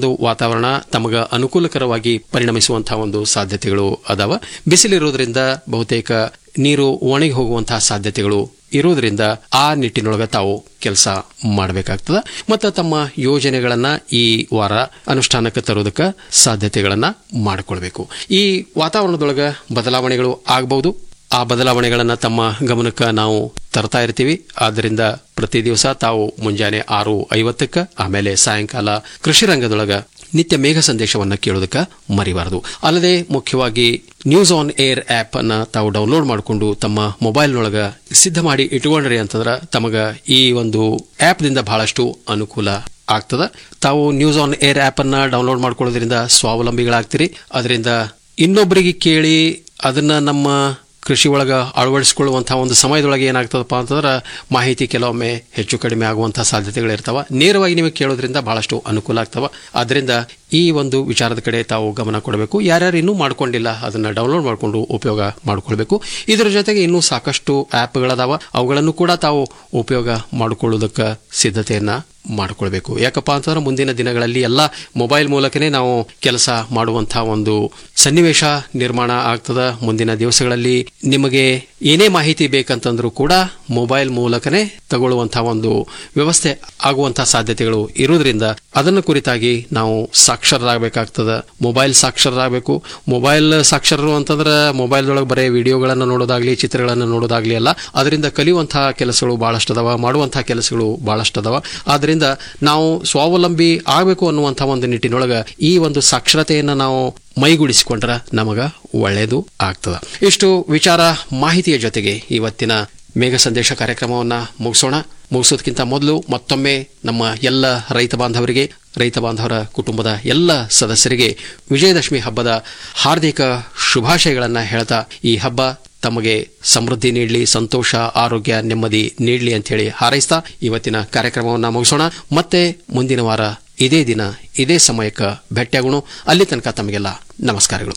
ಒಂದು ವಾತಾವರಣ ತಮಗ ಅನುಕೂಲಕರವಾಗಿ ಪರಿಣಮಿಸುವಂತಹ ಒಂದು ಸಾಧ್ಯತೆಗಳು ಅದಾವ ಬಿಸಿಲಿರೋದ್ರಿಂದ ಬಹುತೇಕ ನೀರು ಒಣಗಿ ಹೋಗುವಂತಹ ಸಾಧ್ಯತೆಗಳು ಇರೋದ್ರಿಂದ ಆ ನಿಟ್ಟಿನೊಳಗ ತಾವು ಕೆಲಸ ಮಾಡಬೇಕಾಗ್ತದ ಮತ್ತು ತಮ್ಮ ಯೋಜನೆಗಳನ್ನ ಈ ವಾರ ಅನುಷ್ಠಾನಕ್ಕೆ ತರೋದಕ್ಕೆ ಸಾಧ್ಯತೆಗಳನ್ನ ಮಾಡಿಕೊಳ್ಬೇಕು ಈ ವಾತಾವರಣದೊಳಗ ಬದಲಾವಣೆಗಳು ಆಗಬಹುದು ಆ ಬದಲಾವಣೆಗಳನ್ನು ತಮ್ಮ ಗಮನಕ್ಕೆ ನಾವು ತರ್ತಾ ಇರ್ತೀವಿ ಆದ್ದರಿಂದ ಪ್ರತಿ ದಿವಸ ತಾವು ಮುಂಜಾನೆ ಆರು ಐವತ್ತಕ್ಕೆ ಆಮೇಲೆ ಸಾಯಂಕಾಲ ಕೃಷಿ ರಂಗದೊಳಗ ನಿತ್ಯ ಮೇಘ ಸಂದೇಶವನ್ನು ಕೇಳೋದಕ್ಕೆ ಮರಿಬಾರದು ಅಲ್ಲದೆ ಮುಖ್ಯವಾಗಿ ನ್ಯೂಸ್ ಆನ್ ಏರ್ ಆಪ್ ಅನ್ನ ತಾವು ಡೌನ್ಲೋಡ್ ಮಾಡಿಕೊಂಡು ತಮ್ಮ ಮೊಬೈಲ್ನೊಳಗ ಸಿದ್ಧ ಮಾಡಿ ಇಟ್ಕೊಂಡ್ರಿ ಅಂತಂದ್ರೆ ತಮಗ ಈ ಒಂದು ಆಪ್ದಿಂದ ಬಹಳಷ್ಟು ಅನುಕೂಲ ಆಗ್ತದ ತಾವು ನ್ಯೂಸ್ ಆನ್ ಏರ್ ಆಪ್ ಅನ್ನ ಡೌನ್ಲೋಡ್ ಮಾಡ್ಕೊಳ್ಳೋದ್ರಿಂದ ಸ್ವಾವಲಂಬಿಗಳಾಗ್ತೀರಿ ಅದರಿಂದ ಇನ್ನೊಬ್ಬರಿಗೆ ಕೇಳಿ ಅದನ್ನ ನಮ್ಮ ಕೃಷಿ ಒಳಗ ಅಳವಡಿಸಿಕೊಳ್ಳುವಂತಹ ಒಂದು ಸಮಯದೊಳಗೆ ಏನಾಗ್ತದಪ್ಪ ಅಂತಂದ್ರೆ ಮಾಹಿತಿ ಕೆಲವೊಮ್ಮೆ ಹೆಚ್ಚು ಕಡಿಮೆ ಆಗುವಂತಹ ಸಾಧ್ಯತೆಗಳಿರ್ತಾವ ನೇರವಾಗಿ ನಿಮಗೆ ಕೇಳೋದ್ರಿಂದ ಬಹಳಷ್ಟು ಅನುಕೂಲ ಆಗ್ತವ ಆದ್ದರಿಂದ ಈ ಒಂದು ವಿಚಾರದ ಕಡೆ ತಾವು ಗಮನ ಕೊಡಬೇಕು ಯಾರ್ಯಾರು ಇನ್ನೂ ಮಾಡ್ಕೊಂಡಿಲ್ಲ ಅದನ್ನ ಡೌನ್ಲೋಡ್ ಮಾಡಿಕೊಂಡು ಉಪಯೋಗ ಮಾಡಿಕೊಳ್ಬೇಕು ಇದರ ಜೊತೆಗೆ ಇನ್ನೂ ಸಾಕಷ್ಟು ಆ್ಯಪ್ಗಳದಾವ ಅವುಗಳನ್ನು ಕೂಡ ತಾವು ಉಪಯೋಗ ಮಾಡಿಕೊಳ್ಳೋದಕ್ಕೆ ಸಿದ್ಧತೆಯನ್ನ ಮಾಡಿಕೊಳ್ಬೇಕು ಯಾಕಪ್ಪ ಅಂತಂದ್ರೆ ಮುಂದಿನ ದಿನಗಳಲ್ಲಿ ಎಲ್ಲ ಮೊಬೈಲ್ ಮೂಲಕನೇ ನಾವು ಕೆಲಸ ಮಾಡುವಂತಹ ಒಂದು ಸನ್ನಿವೇಶ ನಿರ್ಮಾಣ ಆಗ್ತದ ಮುಂದಿನ ದಿವಸಗಳಲ್ಲಿ ನಿಮಗೆ ಏನೇ ಮಾಹಿತಿ ಬೇಕಂತಂದ್ರೂ ಕೂಡ ಮೊಬೈಲ್ ಮೂಲಕನೇ ತಗೊಳ್ಳುವಂತಹ ಒಂದು ವ್ಯವಸ್ಥೆ ಆಗುವಂತಹ ಸಾಧ್ಯತೆಗಳು ಇರುವುದರಿಂದ ಅದನ್ನು ಕುರಿತಾಗಿ ನಾವು ಸಾಕ್ಷರರಾಗಬೇಕಾಗ್ತದ ಮೊಬೈಲ್ ಸಾಕ್ಷರರಾಗಬೇಕು ಮೊಬೈಲ್ ಸಾಕ್ಷರರು ಅಂತಂದ್ರೆ ಮೊಬೈಲ್ದೊಳಗೆ ಬರೀ ವಿಡಿಯೋಗಳನ್ನು ನೋಡೋದಾಗ್ಲಿ ಚಿತ್ರಗಳನ್ನು ನೋಡೋದಾಗ್ಲಿ ಅಲ್ಲ ಅದರಿಂದ ಕಲಿಯುವಂತಹ ಕೆಲಸಗಳು ಬಹಳಷ್ಟು ಅದಾವ ಮಾಡುವಂತಹ ಕೆಲಸಗಳು ಬಹಳಷ್ಟು ಅದಾವ ಆದ್ರಿಂದ ನಾವು ಸ್ವಾವಲಂಬಿ ಆಗಬೇಕು ಅನ್ನುವಂತಹ ಒಂದು ನಿಟ್ಟಿನೊಳಗ ಈ ಒಂದು ಸಾಕ್ಷರತೆಯನ್ನು ನಾವು ಮೈಗೂಡಿಸಿಕೊಂಡ್ರ ನಮಗ ಒಳ್ಳೆಯದು ಆಗ್ತದ ಇಷ್ಟು ವಿಚಾರ ಮಾಹಿತಿಯ ಜೊತೆಗೆ ಇವತ್ತಿನ ಮೇಘ ಸಂದೇಶ ಕಾರ್ಯಕ್ರಮವನ್ನ ಮುಗಿಸೋಣ ಮುಗಿಸೋದಕ್ಕಿಂತ ಮೊದಲು ಮತ್ತೊಮ್ಮೆ ನಮ್ಮ ಎಲ್ಲ ರೈತ ಬಾಂಧವರಿಗೆ ರೈತ ಬಾಂಧವರ ಕುಟುಂಬದ ಎಲ್ಲ ಸದಸ್ಯರಿಗೆ ವಿಜಯದಶಮಿ ಹಬ್ಬದ ಹಾರ್ದಿಕ ಶುಭಾಶಯಗಳನ್ನ ಹೇಳ್ತಾ ಈ ಹಬ್ಬ ತಮಗೆ ಸಮೃದ್ಧಿ ನೀಡಲಿ ಸಂತೋಷ ಆರೋಗ್ಯ ನೆಮ್ಮದಿ ನೀಡಲಿ ಅಂತ ಹೇಳಿ ಹಾರೈಸ್ತಾ ಇವತ್ತಿನ ಕಾರ್ಯಕ್ರಮವನ್ನು ಮುಗಿಸೋಣ ಮತ್ತೆ ಮುಂದಿನ ವಾರ ಇದೇ ದಿನ ಇದೇ ಸಮಯಕ್ಕೆ ಭೇಟಿಯಾಗೋಣ ಅಲ್ಲಿ ತನಕ ತಮಗೆಲ್ಲ ನಮಸ್ಕಾರಗಳು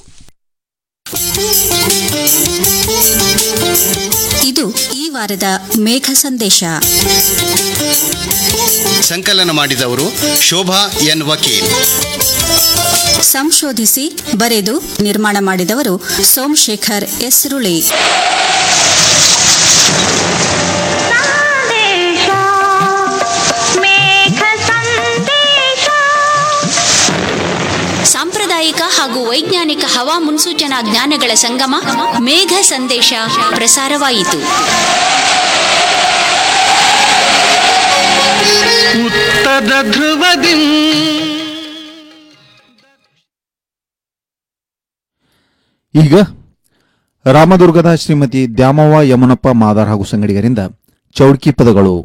ಇದು ಈ ವಾರದ ಮೇಘ ಸಂದೇಶ ಸಂಕಲನ ಮಾಡಿದವರು ಶೋಭಾ ಎನ್ ವಕೀಲ್ ಸಂಶೋಧಿಸಿ ಬರೆದು ನಿರ್ಮಾಣ ಮಾಡಿದವರು ಸೋಮಶೇಖರ್ ಎಸ್ರುಳಿ ಸಾಂಪ್ರದಾಯಿಕ ಹಾಗೂ ವೈಜ್ಞಾನಿಕ ಹವಾ ಮುನ್ಸೂಚನಾ ಜ್ಞಾನಗಳ ಸಂಗಮ ಮೇಘ ಸಂದೇಶ ಪ್ರಸಾರವಾಯಿತು ಉತ್ತರ ಧ್ರುವದಿ ಈಗ ರಾಮದುರ್ಗದ ಶ್ರೀಮತಿ ದ್ಯಾಮವ್ವ ಯಮನಪ್ಪ ಮಾದಾರ್ ಹಾಗೂ ಸಂಗಡಿಗರಿಂದ ಚೌಡ್ಕಿ ಪದಗಳು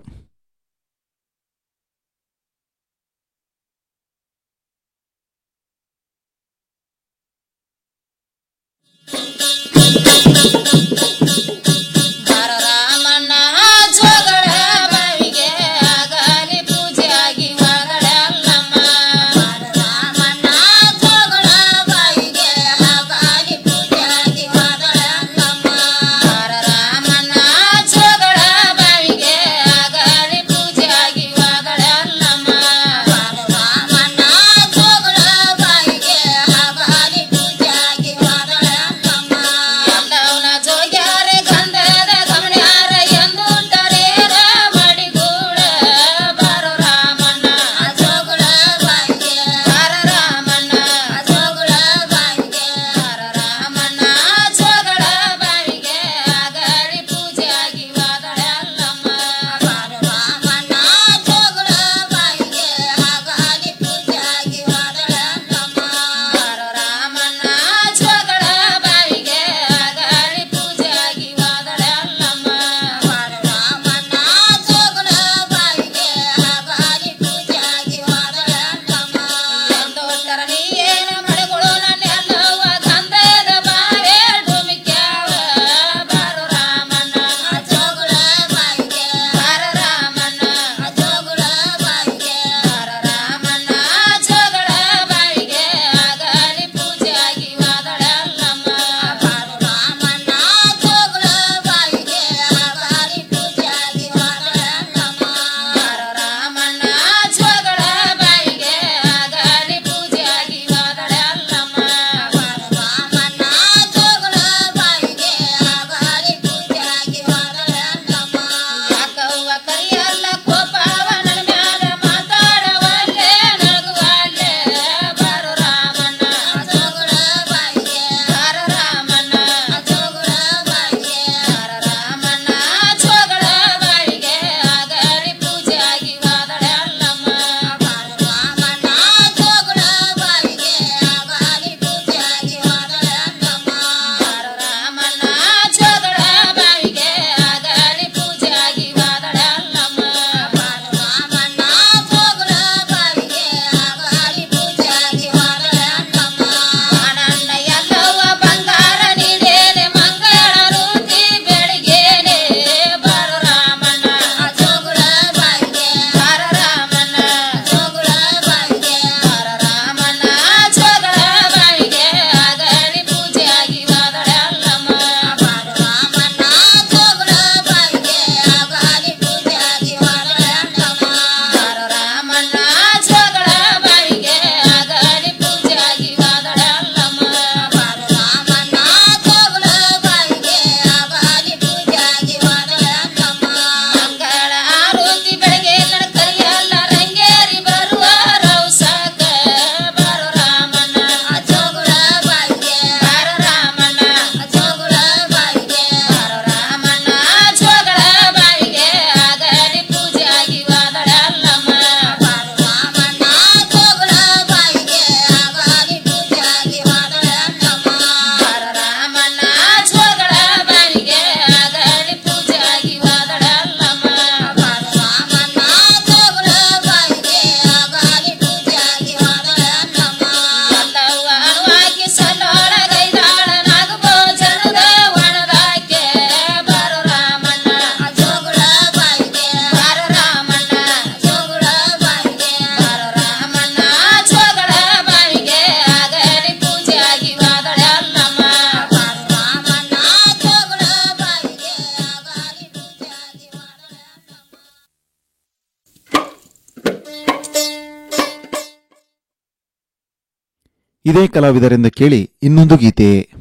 ರಾಮಣ್ಣ ಜೋಗಳ ಬಾವಿಗೆ ಆಗಲಿ ಪೂಜೆ ಆಗಿ ಮಗಳಲ್ಲಮ್ಮ ರಾಮಣ್ಣ ಜೋಗಳ ಬಾವಿಗೆ ಆಗಲಿ ಪೂಜೆ ಆಗಿ ಮಗಳಲ್ಲಮ್ಮ ರಾಮಣ್ಣ ಜೋಗಳ ಬಾವಿಗೆ ಆಗಲಿ ಇದೇ ಕಲಾವಿದರಿಂದ ಕೇಳಿ ಇನ್ನೊಂದು ಗೀತೆ